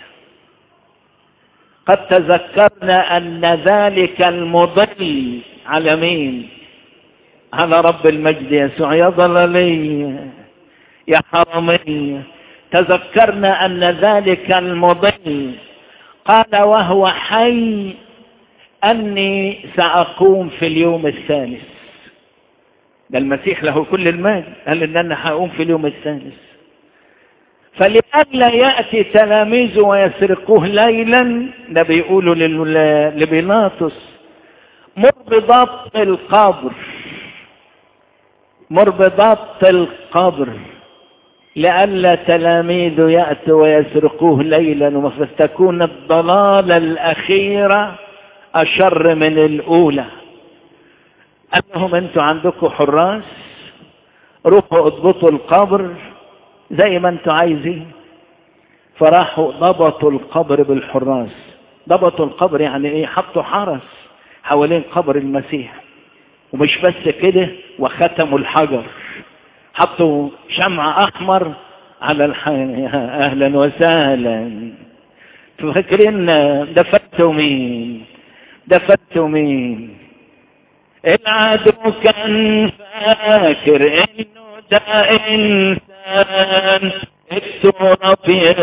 Speaker 1: قد تذكرنا ان ذلك المضل على مين على رب المجد يسوع يا ضلالي يا حرامي تذكرنا ان ذلك المضل قال وهو حي اني ساقوم في اليوم الثالث ده المسيح له كل المال قال ان انا هقوم في اليوم الثالث فلئلا ياتي تلاميذه ويسرقوه ليلا ده بيقولوا لبيلاطس مر بضبط القبر مر بضبط القبر لئلا تلاميذه يأتوا ويسرقوه ليلا فتكون الضلالة الأخيرة اشر من الاولى قال لهم انتوا عندكم حراس روحوا اضبطوا القبر زي ما انتوا عايزين فراحوا ضبطوا القبر بالحراس ضبطوا القبر يعني ايه حطوا حرس حوالين قبر المسيح ومش بس كده وختموا الحجر حطوا شمع احمر على الحي اهلا وسهلا فاكرين دفنتوا مين دفنتوا مين العدو كان فاكر انه ده انسان التراب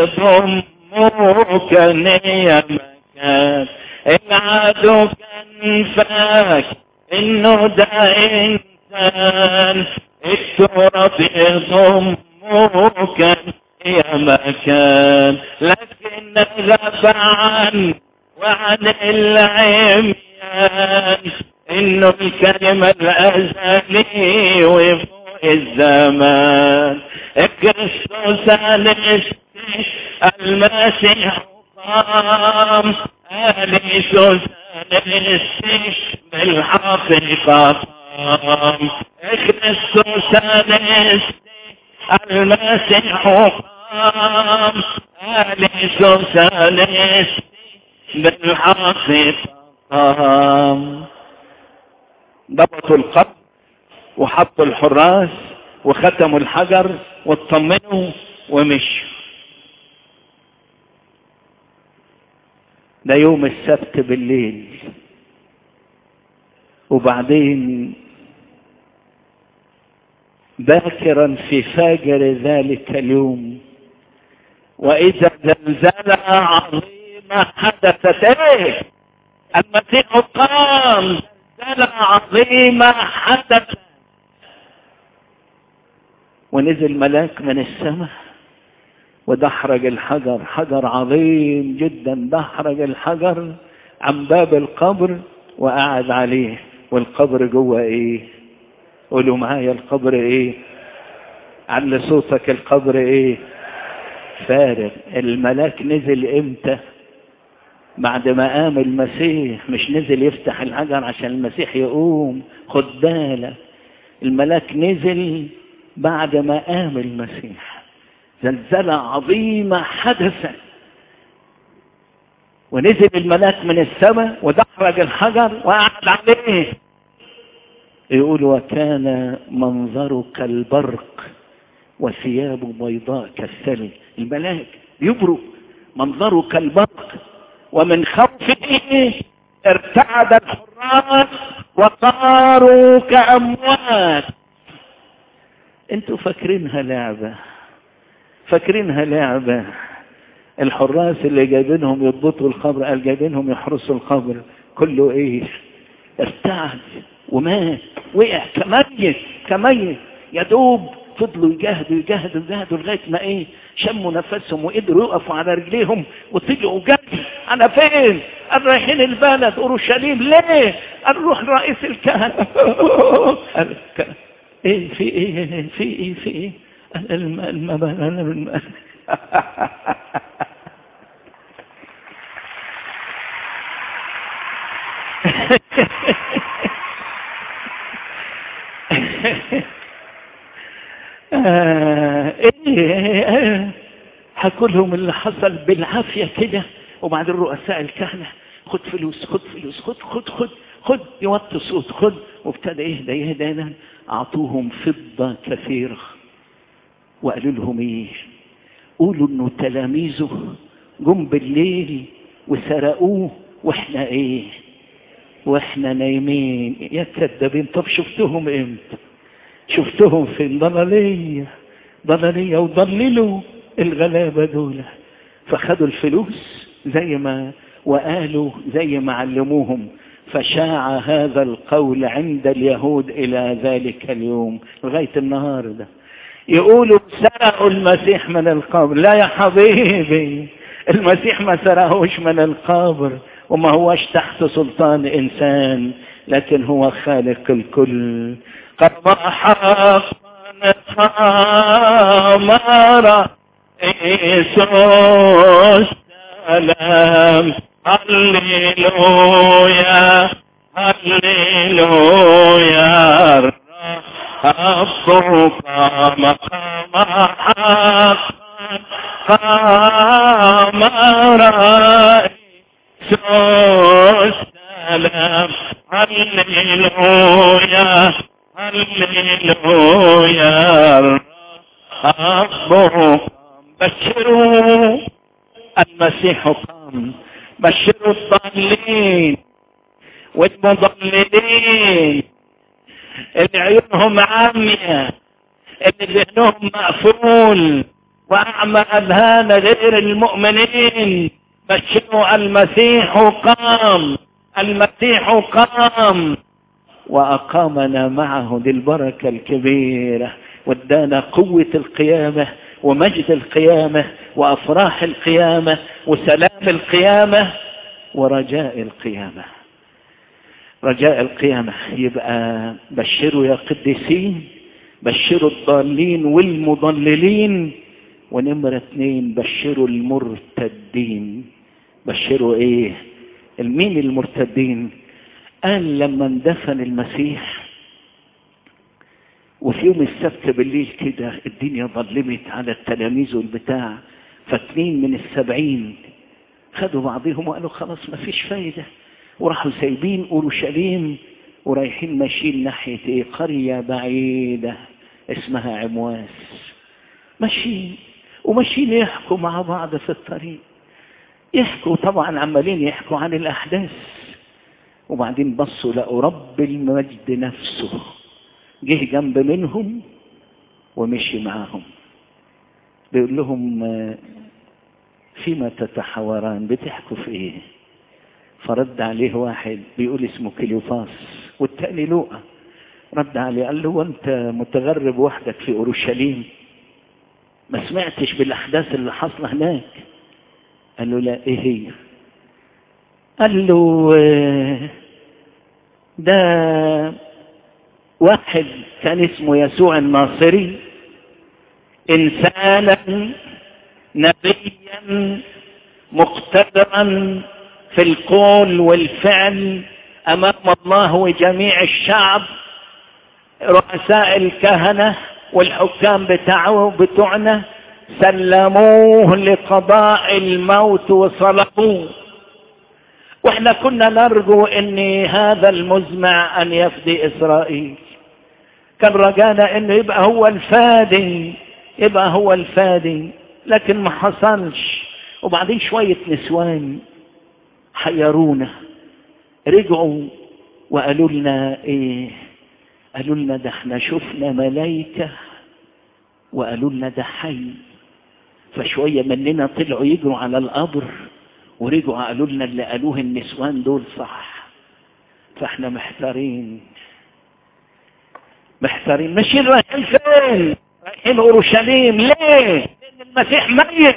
Speaker 1: يضمه كان يا مكان العدو كان فاكر انه ده انسان التراب يضمه كان يا مكان لكن غاب عن وعن العميان انه الكلمة الازلي وفوق الزمان كريستوس الاسي المسيح قام اليسوس الاسي بالحقيقة قام كريستوس الاسي المسيح قام اليسوس الاسي بالحقيقة قام ضبطوا القبر وحطوا الحراس وختموا الحجر واطمنوا ومشوا ده يوم السبت بالليل وبعدين باكرا في فاجر ذلك اليوم واذا زلزلة عظيمة حدثت ايه المسيح قام زلزلة عظيمة حدثت ونزل ملاك من السماء ودحرج الحجر حجر عظيم جدا دحرج الحجر عن باب القبر وقعد عليه والقبر جوه ايه قولوا معايا القبر ايه على صوتك القبر ايه فارغ الملاك نزل امتى بعد ما قام المسيح مش نزل يفتح الحجر عشان المسيح يقوم خد بالك الملاك نزل بعد ما قام المسيح زلزلة عظيمة حدثت ونزل الملاك من السماء ودحرج الحجر وقعد عليه يقول وكان منظره كالبرق وثيابه بيضاء كالثلج الملاك يبرق منظره كالبرق ومن خوفه ارتعد الحراس وصاروا كأموات انتوا فاكرينها لعبة فاكرينها لعبة الحراس اللي جايبينهم يضبطوا القبر قال جايبينهم يحرسوا القبر كله ايه ارتعد ومات وقع كميت كميت يا دوب فضلوا يجاهدوا يجاهدوا يجاهدوا لغايه ما ايه شموا نفسهم وقدروا يقفوا على رجليهم وطلعوا جري على فين؟ قال رايحين البلد اورشليم ليه؟ قال نروح رئيس الكهنه قال ايه في ايه في ايه في ايه؟ قال الم الم الم آه ايه هاكلهم اللي حصل بالعافيه كده وبعدين رؤساء الكهنه خد فلوس خد فلوس خد خد خد خد يوطي صوت خد وابتدى يهدى يهدى اعطوهم فضه كثيره وقالوا لهم ايه قولوا انه تلاميذه جم بالليل وسرقوه واحنا ايه واحنا نايمين يا كذابين طب شفتهم امتى شفتهم في ضلالية ضلالية وضللوا الغلابة دول فخدوا الفلوس زي ما وقالوا زي ما علموهم فشاع هذا القول عند اليهود إلى ذلك اليوم لغاية النهاردة يقولوا سرقوا المسيح من القبر لا يا حبيبي المسيح ما سرقوش من القبر وما هوش تحت سلطان إنسان لكن هو خالق الكل قد ضحى مر يسوع سلام هللويا هللويا ربك مقام حقا قام رئيس السلام هللويا هللويا ربك بشروا المسيح قام بشروا الضالين والمضللين اللي عيونهم عامية اللي ذهنهم مقفول وأعمى أذهان غير المؤمنين بشروا المسيح قام المسيح قام وأقامنا معه دي البركة الكبيرة وادانا قوة القيامة ومجد القيامة وأفراح القيامة وسلام القيامة ورجاء القيامة رجاء القيامة يبقى بشروا يا قديسين بشروا الضالين والمضللين ونمرة اتنين بشروا المرتدين بشروا ايه المين المرتدين قال لما اندفن المسيح وفي يوم السبت بالليل كده الدنيا ظلمت على التلاميذ والبتاع فاتنين من السبعين خدوا بعضهم وقالوا خلاص ما فيش فايدة وراحوا سايبين اورشليم ورايحين ماشيين ناحية ايه قرية بعيدة اسمها عمواس ماشيين وماشيين يحكوا مع بعض في الطريق يحكوا طبعا عمالين يحكوا عن الاحداث وبعدين بصوا لقوا رب المجد نفسه جه جنب منهم ومشي معاهم بيقول لهم فيما تتحاوران بتحكوا في ايه فرد عليه واحد بيقول اسمه كليوفاس والتاني لوقا رد عليه قال له وانت متغرب وحدك في اورشليم ما سمعتش بالاحداث اللي حاصله هناك قال له لا ايه هي قال له ده واحد كان اسمه يسوع الناصري انسانا نبيا مقتدرا في القول والفعل امام الله وجميع الشعب رؤساء الكهنه والحكام بتاعه بتوعنا سلموه لقضاء الموت وصلبوه واحنا كنا نرجو ان هذا المزمع ان يفدي اسرائيل كان رجانا انه يبقى هو الفادي يبقى هو الفادي لكن ما حصلش وبعدين شوية نسوان حيرونا رجعوا وقالوا لنا ايه قالوا لنا ده احنا شفنا ملايكة وقالوا لنا ده حي فشوية مننا طلعوا يجروا على القبر ورجعوا قالوا لنا اللي قالوه النسوان دول صح فاحنا محتارين محتارين ماشيين رايحين فين رايحين اورشليم ليه لان المسيح ميت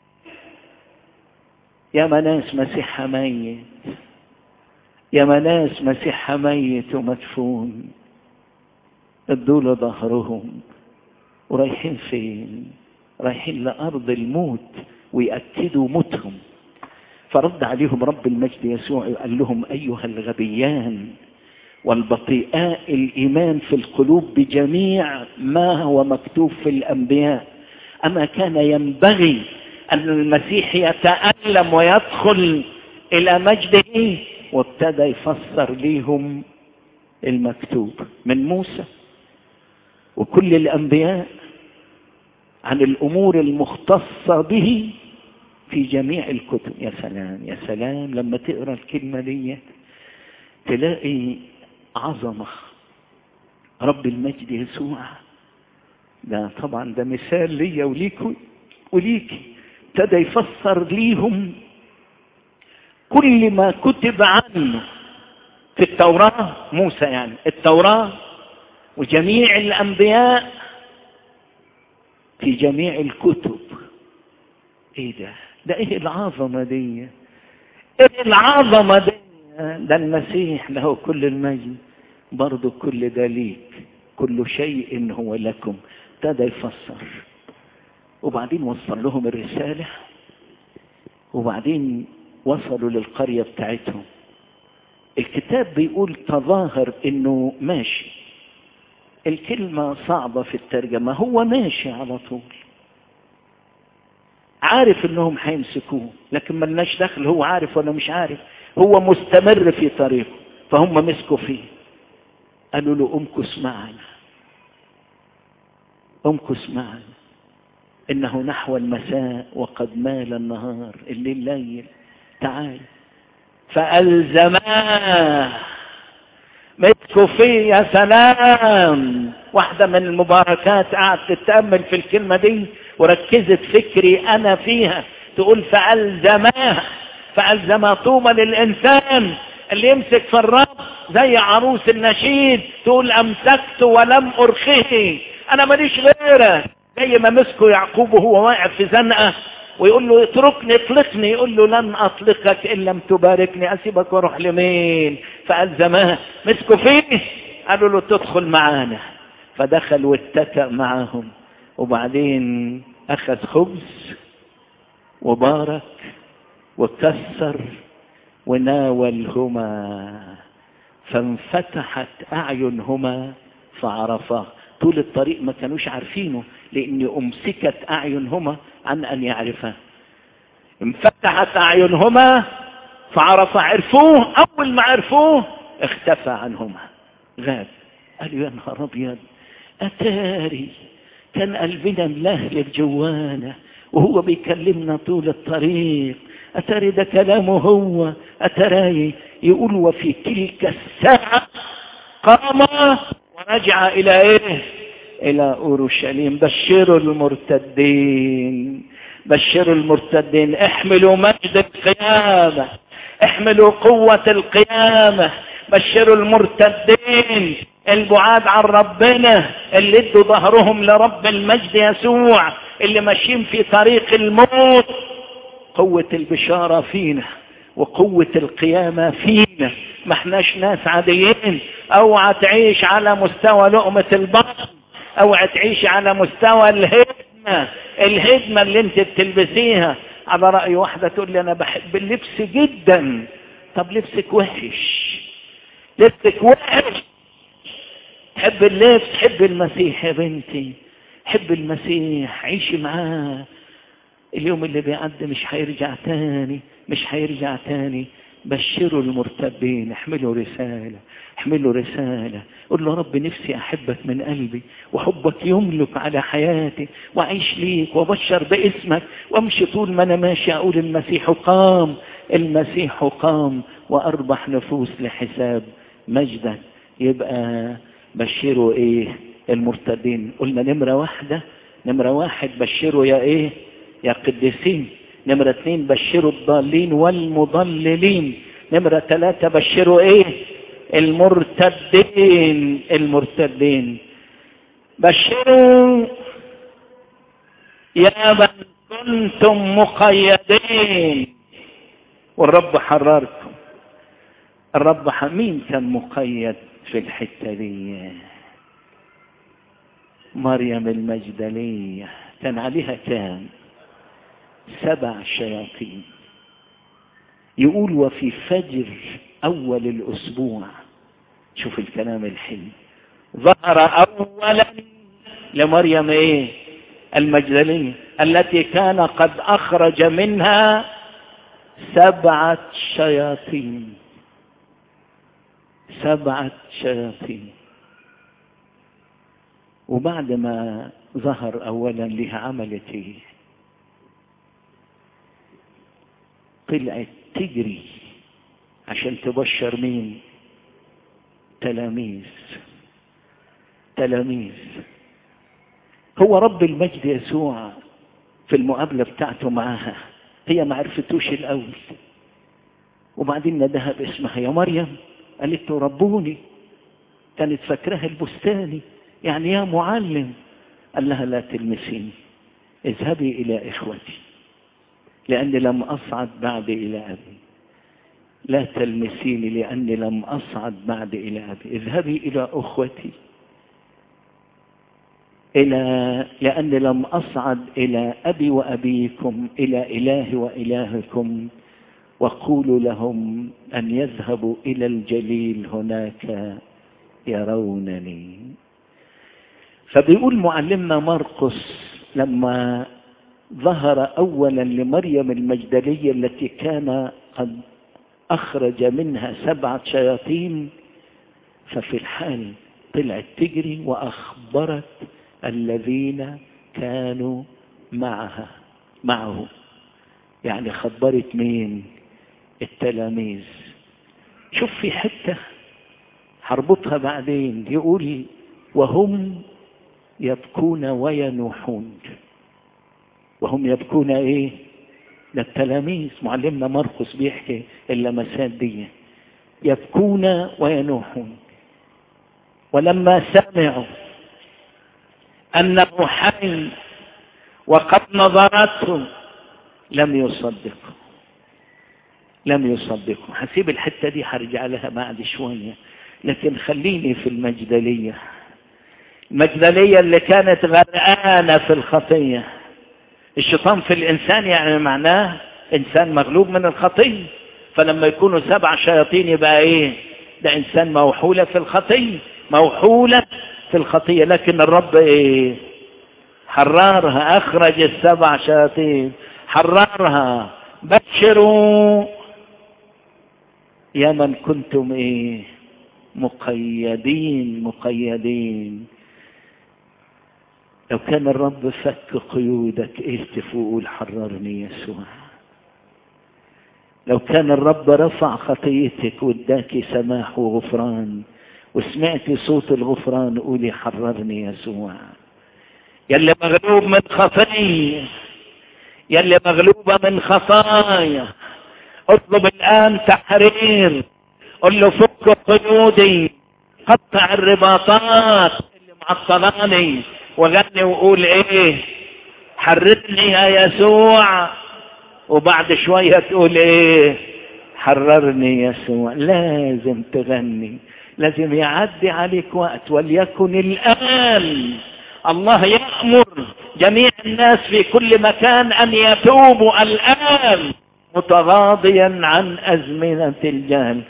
Speaker 1: يا مناس مسيحها ميت يا مناس مسيحها ميت ومدفون ادوا له ظهرهم ورايحين فين رايحين لارض الموت ويأكدوا موتهم فرد عليهم رب المجد يسوع قال لهم أيها الغبيان والبطيئاء الإيمان في القلوب بجميع ما هو مكتوب في الأنبياء أما كان ينبغي أن المسيح يتألم ويدخل إلى مجده وابتدى يفسر ليهم المكتوب من موسى وكل الأنبياء عن الأمور المختصة به في جميع الكتب يا سلام يا سلام لما تقرا الكلمة دي تلاقي عظمة رب المجد يسوع ده طبعا ده مثال ليا وليكوا وليكي ابتدى يفسر ليهم كل ما كتب عنه في التوراة موسى يعني التوراة وجميع الأنبياء في جميع الكتب ايه ده ده ايه العظمة دي ايه العظمة دي ده المسيح له كل المجد برضو كل ده ليك كل شيء هو لكم ابتدى يفسر وبعدين وصل لهم الرسالة وبعدين وصلوا للقرية بتاعتهم الكتاب بيقول تظاهر انه ماشي الكلمة صعبة في الترجمة هو ماشي على طول عارف انهم هيمسكوه لكن ملناش دخل هو عارف ولا مش عارف هو مستمر في طريقه فهم مسكوا فيه قالوا له امكس معنا امكس معنا انه نحو المساء وقد مال النهار الليل ليل تعال فألزماه مسكوا فيه يا سلام واحدة من المباركات قعدت تتأمل في الكلمة دي وركزت فكري أنا فيها تقول فألزماه فألزم طوبى للإنسان اللي يمسك في الرب زي عروس النشيد تقول أمسكت ولم أرخيه أنا ماليش غيره زي ما مسكوا يعقوب وهو واقع في زنقة ويقول له اتركني اطلقني يقول له لن اطلقك ان لم تباركني اسيبك واروح لمين فالزماه مسكوا فيه قالوا له تدخل معانا فدخل واتكأ معهم وبعدين اخذ خبز وبارك وكسر وناولهما فانفتحت اعينهما فعرفاه طول الطريق ما كانوش عارفينه لان امسكت اعينهما عن ان يعرفاه انفتحت اعينهما فعرف عرفوه اول ما عرفوه اختفى عنهما غاب قالوا يا نهار ابيض اتاري كان قلبنا ملهلب جوانا وهو بيكلمنا طول الطريق اتاري ده كلامه هو اتاري يقول وفي تلك الساعه قام ورجع الى ايه الى اورشليم بشروا المرتدين بشروا المرتدين احملوا مجد القيامة احملوا قوة القيامة بشروا المرتدين البعاد عن ربنا اللي ادوا ظهرهم لرب المجد يسوع اللي ماشيين في طريق الموت قوة البشارة فينا وقوة القيامة فينا ما احناش ناس عاديين اوعى تعيش على مستوى لقمة البطن اوعى تعيش على مستوى الهدمة الهدمة اللي انت بتلبسيها على رأي واحدة تقول لي انا بحب اللبس جدا طب لبسك وحش لبسك وحش حب اللبس حب المسيح يا بنتي حب المسيح عيشي معاه اليوم اللي بيعدي مش هيرجع تاني مش هيرجع تاني بشروا المرتبين احملوا رسالة احملوا رسالة قل له رب نفسي احبك من قلبي وحبك يملك على حياتي واعيش ليك وبشر باسمك وامشي طول ما انا ماشي اقول المسيح قام المسيح قام واربح نفوس لحساب مجدك يبقى بشروا ايه المرتدين قلنا نمرة واحدة نمرة واحد بشروا يا ايه يا قديسين نمرة اثنين بشروا الضالين والمضللين نمرة ثلاثة بشروا ايه المرتدين المرتدين بشروا يا من كنتم مقيدين والرب حرركم الرب مين كان مقيد في الحتة دي مريم المجدلية كان عليها كام سبع شياطين يقول وفي فجر أول الأسبوع شوف الكلام الحلو ظهر أولا لمريم إيه المجدلية التي كان قد أخرج منها سبعة شياطين سبعة شياطين وبعد ما ظهر أولا لها عملت إيه طلعت تجري عشان تبشر مين تلاميذ تلاميذ هو رب المجد يسوع في المقابلة بتاعته معاها هي ما عرفتوش الأول وبعدين ندها باسمها يا مريم قالت له ربوني كانت فاكراها البستاني يعني يا معلم قال لها لا تلمسيني اذهبي إلى إخوتي لأني لم أصعد بعد إلى أبي لا تلمسيني لأني لم أصعد بعد إلى أبي اذهبي إلى أخوتي إلى لأني لم أصعد إلى أبي وأبيكم إلى إلهي وإلهكم وقولوا لهم أن يذهبوا إلى الجليل هناك يرونني فبيقول معلمنا مرقس لما ظهر أولا لمريم المجدلية التي كان قد أخرج منها سبعة شياطين ففي الحال طلعت تجري وأخبرت الذين كانوا معها معه يعني خبرت مين التلاميذ شوف في حتة هربطها بعدين يقول وهم يبكون وينوحون وهم يبكون ايه ده التلاميذ معلمنا مرقس بيحكي اللمسات دي يبكون وينوحون ولما سمعوا انه حي وقد نظرته لم يصدقوا لم يصدقوا هسيب الحته دي هرجع لها بعد شويه لكن خليني في المجدليه المجدليه اللي كانت غرقانه في الخطيه الشيطان في الإنسان يعني معناه إنسان مغلوب من الخطية فلما يكونوا سبع شياطين يبقى إيه ده إنسان موحولة في الخطية موحولة في الخطية لكن الرب إيه حررها أخرج السبع شياطين حررها بشروا يا من كنتم إيه مقيدين مقيدين لو كان الرب فك قيودك اهتف وقول حررني يسوع لو كان الرب رفع خطيتك واداك سماح وغفران وسمعتي صوت الغفران قولي حررني يسوع يلي مغلوب من خطية يلي مغلوبة من خطايا اطلب الآن تحرير قل له فك قيودي قطع الرباطات اللي معطلاني وغني وقول ايه حررني يا يسوع وبعد شوية تقول ايه حررني يسوع لازم تغني لازم يعدي عليك وقت وليكن الآن الله يأمر جميع الناس في كل مكان أن يتوبوا الآن متغاضيا عن أزمنة الجهل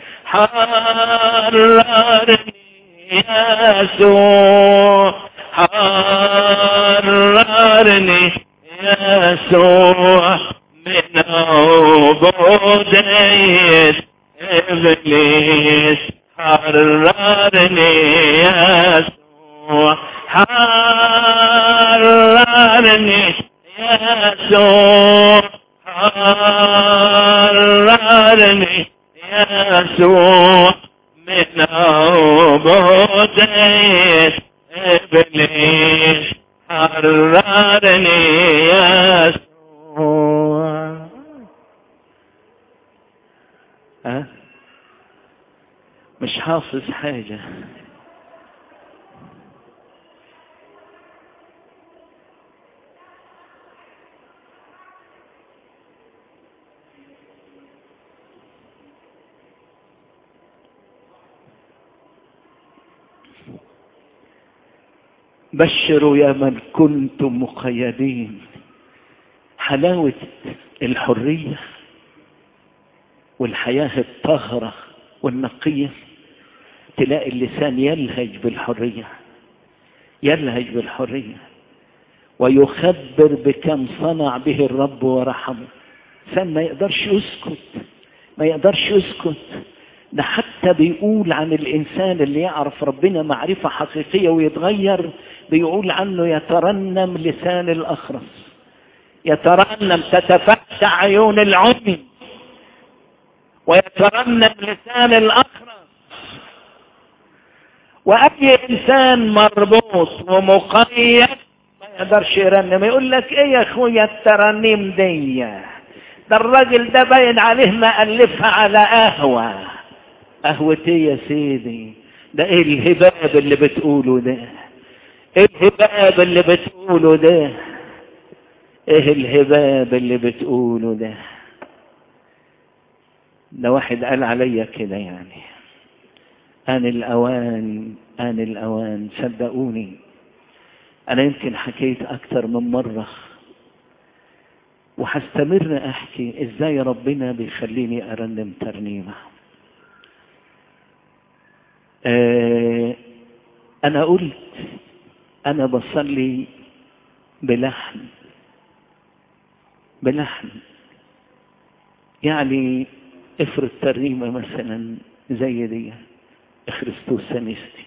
Speaker 1: حررني يسوع حررني يسوع من عبودية إبليس حررني يسوع حررني يسوع حررني يسوع من عبودية إبليس حررني يسوع أه؟ مش حافظ حاجة بشروا يا من كنتم مقيدين حلاوة الحرية والحياة الطاهرة والنقية تلاقي اللسان يلهج بالحرية يلهج بالحرية ويخبر بكم صنع به الرب ورحمه لسان ما يقدرش يسكت ما يقدرش يسكت ده حتى بيقول عن الإنسان اللي يعرف ربنا معرفة حقيقية ويتغير بيقول عنه يترنم لسان الأخرس يترنم تتفتح عيون العمي ويترنم لسان الأخرس وأي إنسان مربوط ومقيد ما يقدرش يرنم يقول لك إيه يا أخويا الترنيم دي ده الراجل ده باين عليه ما ألفها على قهوة قهوتي يا سيدي ده ايه الهباب اللي بتقوله ده ايه الهباب اللي بتقوله ده ايه الهباب اللي بتقوله ده ده واحد قال عليا كده يعني آن الأوان آن الأوان صدقوني أنا يمكن حكيت أكثر من مرة وهستمر احكي ازاي ربنا بيخليني ارنم ترنيمه آه انا قلت انا بصلي بلحن بلحن يعني افرض ترنيمه مثلا زي دي خريستوس سنستي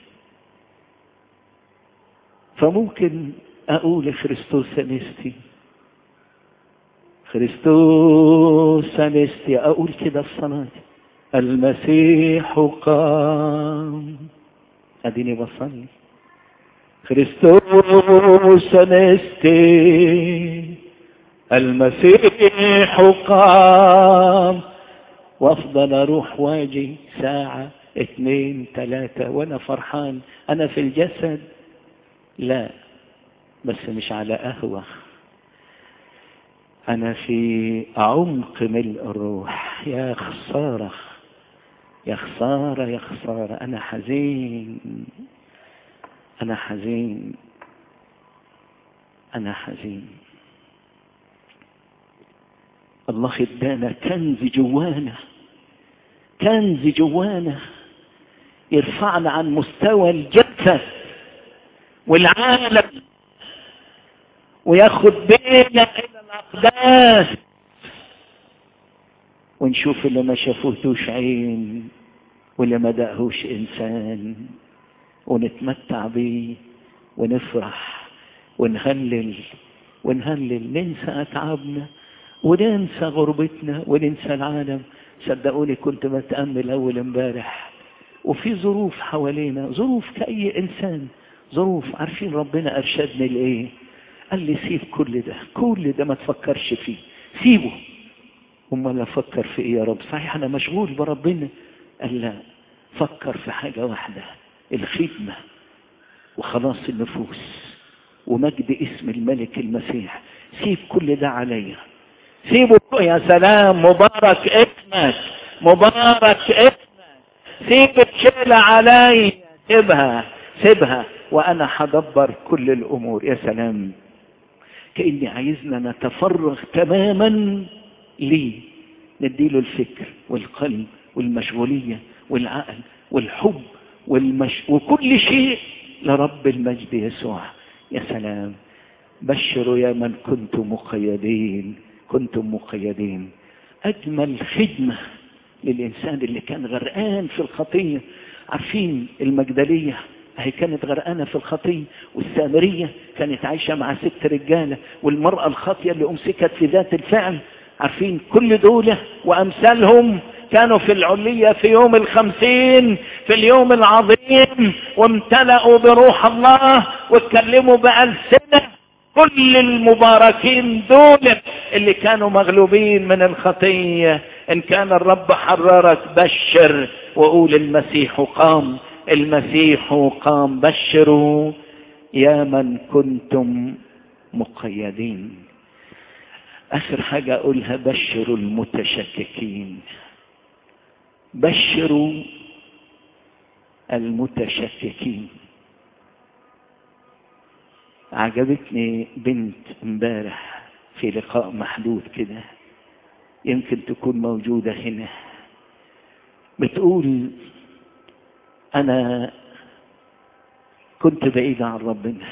Speaker 1: فممكن اقول خريستوس سنستي خريستوس سنستي اقول كده في صلاتي المسيح قام اديني بصلي خريستوس سنستي المسيح قام وافضل اروح واجي ساعة اتنين تلاتة وانا فرحان انا في الجسد لا بس مش على قهوة انا في عمق ملء الروح يا خسارة يا خسارة يا خسارة انا حزين انا حزين انا حزين الله ادانا كنز جوانا كنز جوانا يرفعنا عن مستوى الجسد والعالم وياخد بينا الى الاقداس ونشوف اللي ما شافوهوش عين واللي ما دقهوش انسان ونتمتع بيه ونفرح ونهلل ونهلل ننسى اتعابنا وننسى غربتنا وننسى العالم صدقوني كنت بتأمل أول امبارح وفي ظروف حوالينا ظروف كأي إنسان ظروف عارفين ربنا أرشدني لإيه قال لي سيب كل ده كل ده ما تفكرش فيه سيبه امال افكر في ايه يا رب صحيح انا مشغول بربنا قال لا فكر في حاجة واحدة الخدمة وخلاص النفوس ومجد اسم الملك المسيح سيب كل ده عليا سيبه يا سلام مبارك اسمك مبارك اسمك سيب الشيلة علي سيبها سيبها وانا هدبر كل الامور يا سلام كاني عايزنا نتفرغ تماما ليه نديله الفكر والقلب والمشغولية والعقل والحب والمش... وكل شيء لرب المجد يسوع يا سلام بشروا يا من كنتم مقيدين كنتم مقيدين أجمل خدمة للإنسان اللي كان غرقان في الخطية عارفين المجدلية هي كانت غرقانة في الخطية والسامرية كانت عايشة مع ست رجالة والمرأة الخاطية اللي أمسكت في ذات الفعل عارفين كل دولة وأمثالهم كانوا في العلية في يوم الخمسين في اليوم العظيم وامتلأوا بروح الله واتكلموا بألسنة كل المباركين دول اللي كانوا مغلوبين من الخطية إن كان الرب حررك بشر وقول المسيح قام المسيح قام بشروا يا من كنتم مقيدين آخر حاجة أقولها بشروا المتشككين بشروا المتشككين عجبتني بنت امبارح في لقاء محدود كده يمكن تكون موجودة هنا بتقول أنا كنت بعيدة عن ربنا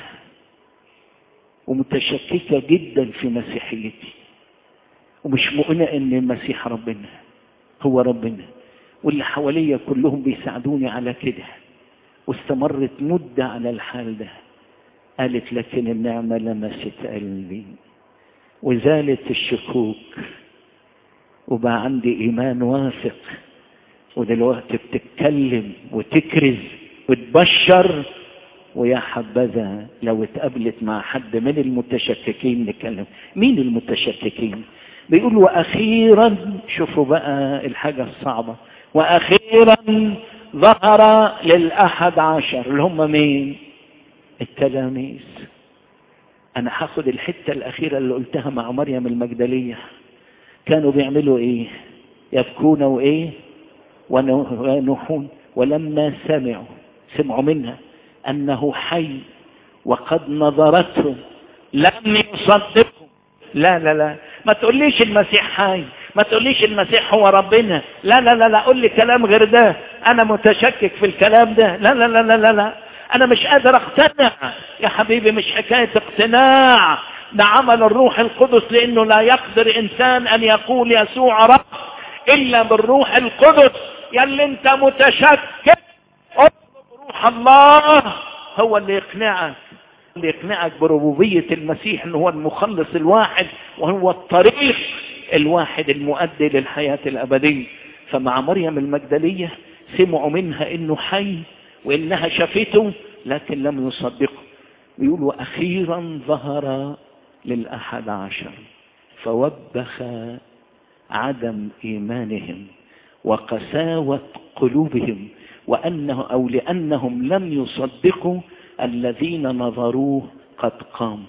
Speaker 1: ومتشككة جدا في مسيحيتي ومش مؤمنة ان المسيح ربنا هو ربنا واللي حواليا كلهم بيساعدوني على كده واستمرت مدة على الحال ده قالت لكن النعمة لمست قلبي وزالت الشكوك وبقى عندي إيمان واثق ودلوقتي بتتكلم وتكرز وتبشر ويا حبذا لو اتقابلت مع حد من المتشككين نتكلم مين المتشككين بيقول واخيرا شوفوا بقى الحاجة الصعبة واخيرا ظهر للاحد عشر اللي هم مين التلاميذ انا هاخد الحتة الاخيرة اللي قلتها مع مريم المجدلية كانوا بيعملوا ايه يبكون وايه ونوحون ولما سمعوا سمعوا منها انه حي وقد نظرتهم لم يصدقوا لا لا لا ما تقوليش المسيح حي ما تقوليش المسيح هو ربنا لا لا لا لا قول لي كلام غير ده انا متشكك في الكلام ده لا لا لا لا لا, لا. انا مش قادر اقتنع يا حبيبي مش حكاية اقتناع ده عمل الروح القدس لانه لا يقدر انسان ان يقول يسوع رب الا بالروح القدس يلي انت متشكك اطلب روح الله هو اللي يقنعك اللي يقنعك بربوبية المسيح انه هو المخلص الواحد وهو الطريق الواحد المؤدي للحياة الابدية فمع مريم المجدلية سمعوا منها انه حي وانها شافته لكن لم يصدقوا يقولوا اخيرا ظهر للاحد عشر فوبخ عدم ايمانهم وقساوة قلوبهم وانه او لانهم لم يصدقوا الذين نظروه قد قام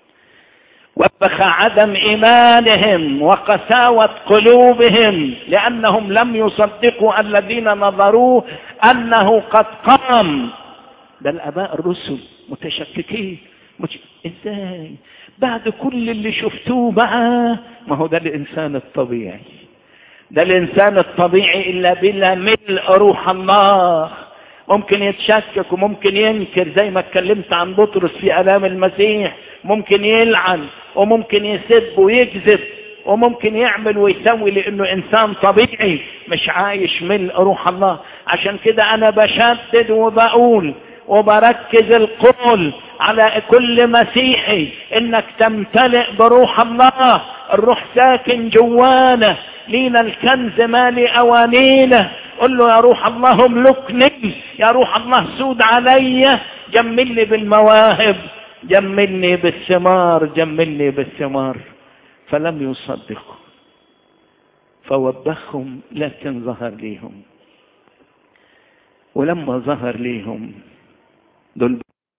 Speaker 1: وبخ عدم ايمانهم وقساوة قلوبهم لانهم لم يصدقوا الذين نظروه انه قد قام ده الاباء الرسل متشككين مش... ازاي بعد كل اللي شفتوه معاه ما هو ده الانسان الطبيعي ده الانسان الطبيعي الا بلا ملء روح الله ممكن يتشكك وممكن ينكر زي ما اتكلمت عن بطرس في الام المسيح ممكن يلعن وممكن يسب ويكذب وممكن يعمل ويسوي لانه انسان طبيعي مش عايش ملء روح الله عشان كده انا بشدد وبقول وبركز القول على كل مسيحي انك تمتلئ بروح الله الروح ساكن جوانا لينا الكنز مالي اوانينا قل له يا روح الله املكني يا روح الله سود علي جملني بالمواهب جملني بالثمار جملني بالثمار فلم يصدقوا فوبخهم لكن ظهر ليهم ولما ظهر ليهم دول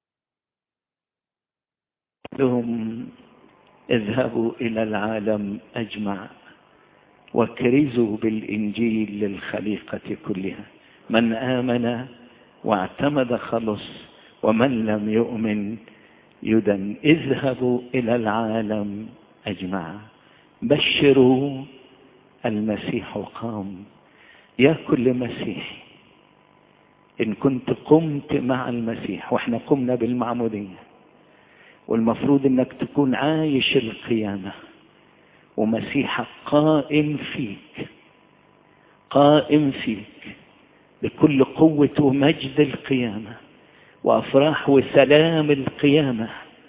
Speaker 1: لهم اذهبوا الى العالم اجمع وكرزوا بالانجيل للخليقه كلها من امن واعتمد خلص ومن لم يؤمن يدن اذهبوا الى العالم اجمع بشروا المسيح قام يا كل مسيحي ان كنت قمت مع المسيح واحنا قمنا بالمعموديه والمفروض انك تكون عايش القيامه ومسيحك قائم فيك قائم فيك بكل قوة ومجد القيامة وأفراح وسلام القيامة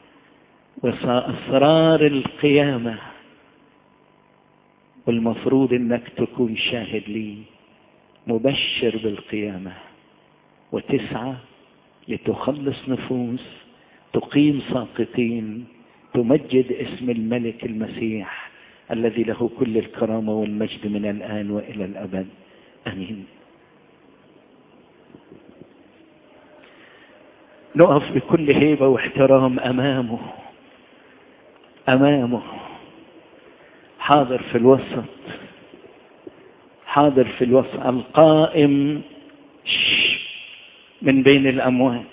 Speaker 1: وأسرار القيامة والمفروض انك تكون شاهد لي مبشر بالقيامة وتسعى لتخلص نفوس تقيم ساقطين تمجد اسم الملك المسيح الذي له كل الكرامة والمجد من الآن وإلى الأبد أمين نقف بكل هيبة واحترام أمامه أمامه حاضر في الوسط حاضر في الوسط القائم من بين الأموات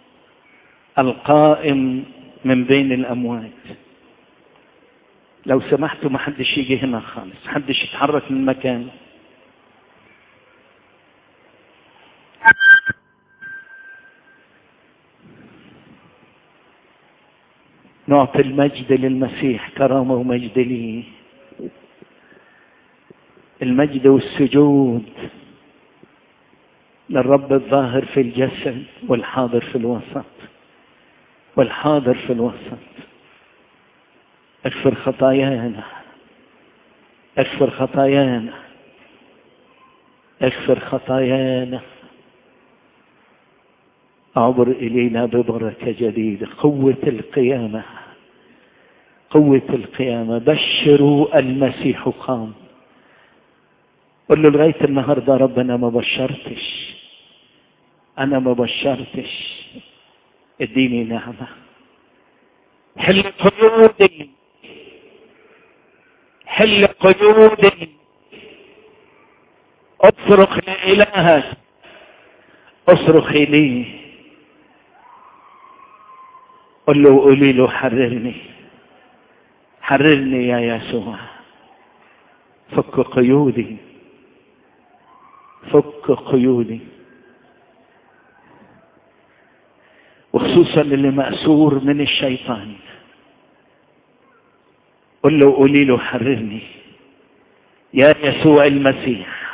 Speaker 1: القائم من بين الأموات لو سمحتوا ما حدش يجي هنا خالص حدش يتحرك من مكانه نعطي المجد للمسيح كرامة ومجد ليه المجد والسجود للرب الظاهر في الجسد والحاضر في الوسط والحاضر في الوسط اغفر خطايانا اغفر خطايانا اغفر خطايانا عبر إلينا ببركة جديدة قوة القيامة قوة القيامة بشروا المسيح قام قل له لغاية النهاردة ربنا ما بشرتش أنا ما بشرتش اديني نعمة حل قيودي حل قيودي اصرخ لإلهك اصرخ إليه قل له قولي له حررني حررني يا يسوع فك قيودي فك قيودي وخصوصا اللي مأسور من الشيطان قل له قولي له حررني يا يسوع المسيح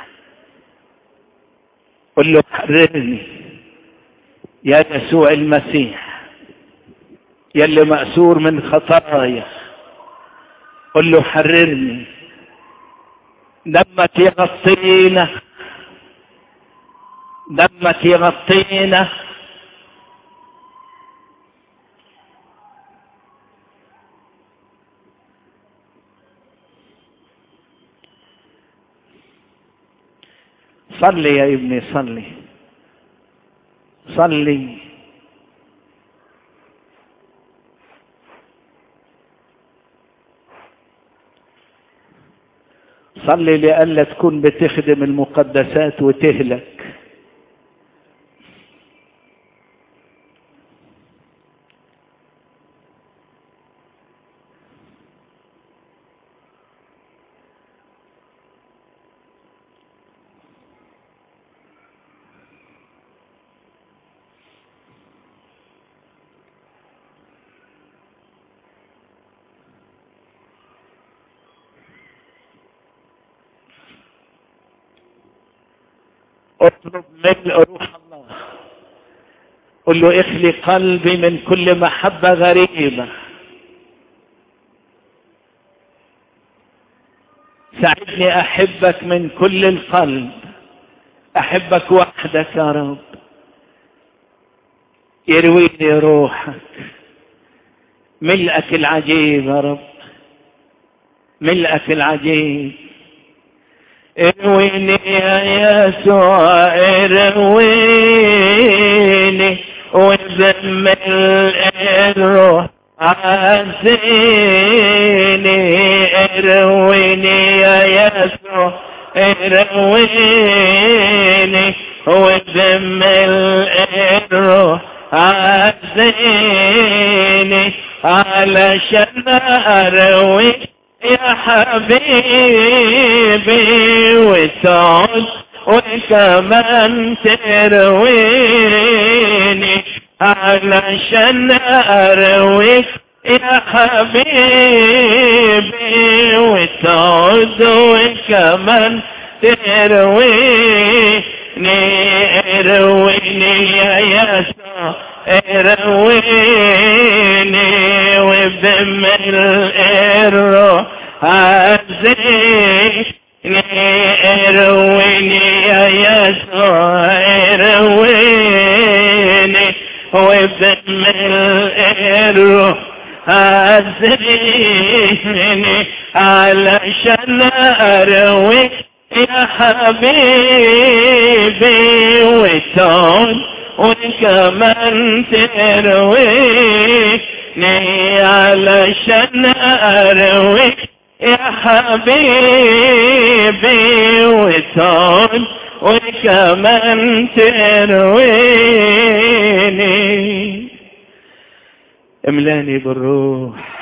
Speaker 1: قل له حررني يا يسوع المسيح يا اللي مأسور من خطايا قل له حررني دمك يغطينا دمك يغطينا صلي يا ابني صلي صلي صلي لئلا تكون بتخدم المقدسات وتهلك اطلب ملء روح الله قل له اخلي قلبي من كل محبة غريبة ساعدني احبك من كل القلب احبك وحدك يا رب يرويني روحك ملئك العجيب يا رب ملئك العجيب ارويني يا يسوع ارويني وبدم الروح عزيني ارويني يا يسوع ارويني وبدم الروح عزيني علشان ارويك يا حبيبي وتعود وكمان ترويني علشان ارويك يا حبيبي وتعود وكمان ترويني ارويني يا يسوع ارويني وبدم الروح عزيني ارويني يا يسوع ارويني وبدم الروح عزيني علشان ارويك يا حبيبي وتعود وكمان ترويني علشان ارويك يا حبيبي وتعود وكمان ترويني املاني بالروح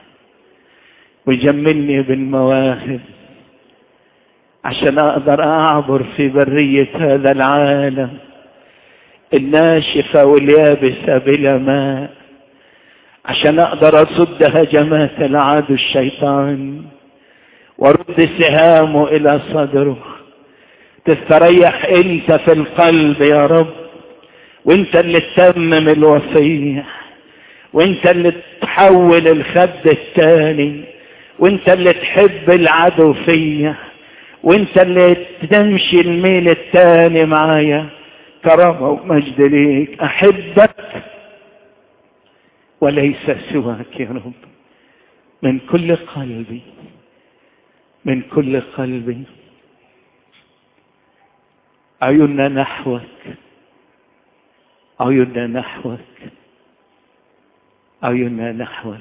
Speaker 1: وجملني بالمواهب عشان اقدر اعبر في برية هذا العالم الناشفة واليابسة بلا ماء عشان اقدر اصد هجمات العدو الشيطان وارد سهامه الى صدره تستريح انت في القلب يا رب وانت اللي تتمم الوصية وانت اللي تحول الخد التاني وانت اللي تحب العدو فيا وانت اللي تمشي الميل التاني معايا كرامة ومجد ليك احبك وليس سواك يا رب من كل قلبي من كل قلبي عيوننا نحوك عيوننا نحوك عيوننا نحوك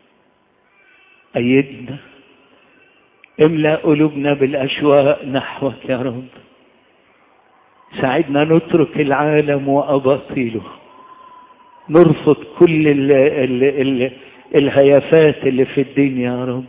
Speaker 1: أيدنا املأ قلوبنا بالأشواق نحوك يا رب ساعدنا نترك العالم وأباطيله نرفض كل ال ال ال الهيافات اللي في الدنيا يا رب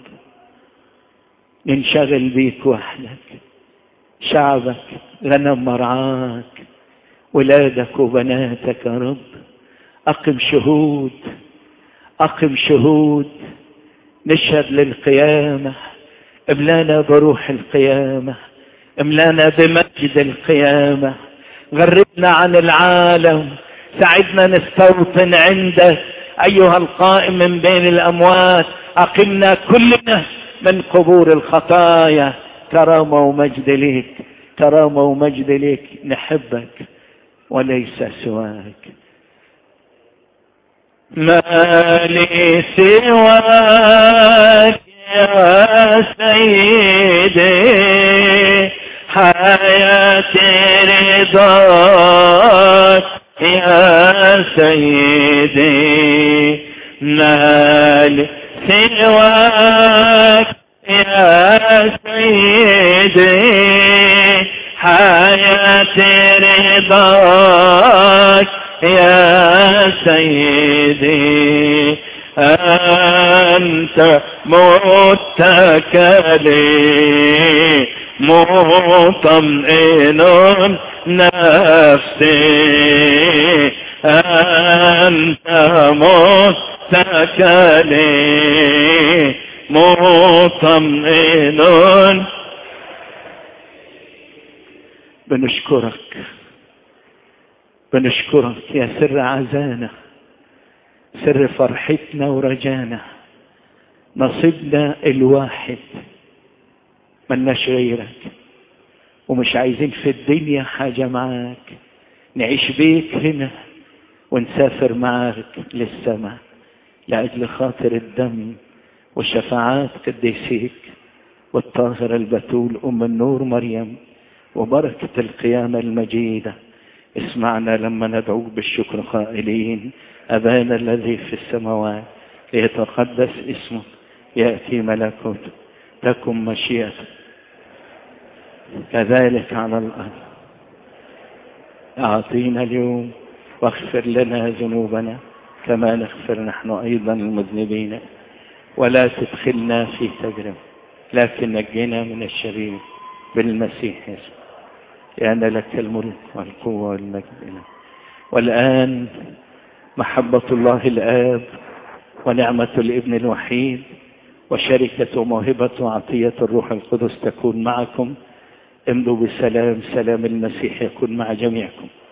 Speaker 1: ننشغل بيك وحدك شعبك غنم مرعاك ولادك وبناتك يا رب أقم شهود أقم شهود نشهد للقيامة املانا بروح القيامة املانا بمجد القيامة غربنا عن العالم ساعدنا نستوطن عندك أيها القائم من بين الأموات أقمنا كلنا من قبور الخطايا كرامة ومجد ليك كرامة ومجد ليك نحبك وليس سواك ما لي سواك يا سيدي حياتي رضاك يا سيدي ما لي سواك يا سيدي حياتي رضاك يا سيدي أنت متكلي مطمئن نفسي أنت متكلي مطمئن بنشكرك بنشكرك يا سر عزانا سر فرحتنا ورجانا نصيبنا الواحد ملناش غيرك ومش عايزين في الدنيا حاجة معاك نعيش بيك هنا ونسافر معاك للسماء لأجل خاطر الدم وشفاعات قديسيك والطاهرة البتول أم النور مريم وبركة القيامة المجيدة اسمعنا لما ندعوك بالشكر قائلين أبانا الذي في السماوات ليتقدس اسمك يأتي ملكوتك لكم مشيئتك كذلك على الأرض أعطينا اليوم واغفر لنا ذنوبنا كما نغفر نحن أيضا المذنبين ولا تدخلنا في تجربة لكن نجنا من الشرير بالمسيح يسوع لأن لك الملك والقوة والمجد والآن محبة الله الآب ونعمة الابن الوحيد وشركة وموهبة وعطية الروح القدس تكون معكم امضوا بسلام سلام المسيح يكون مع جميعكم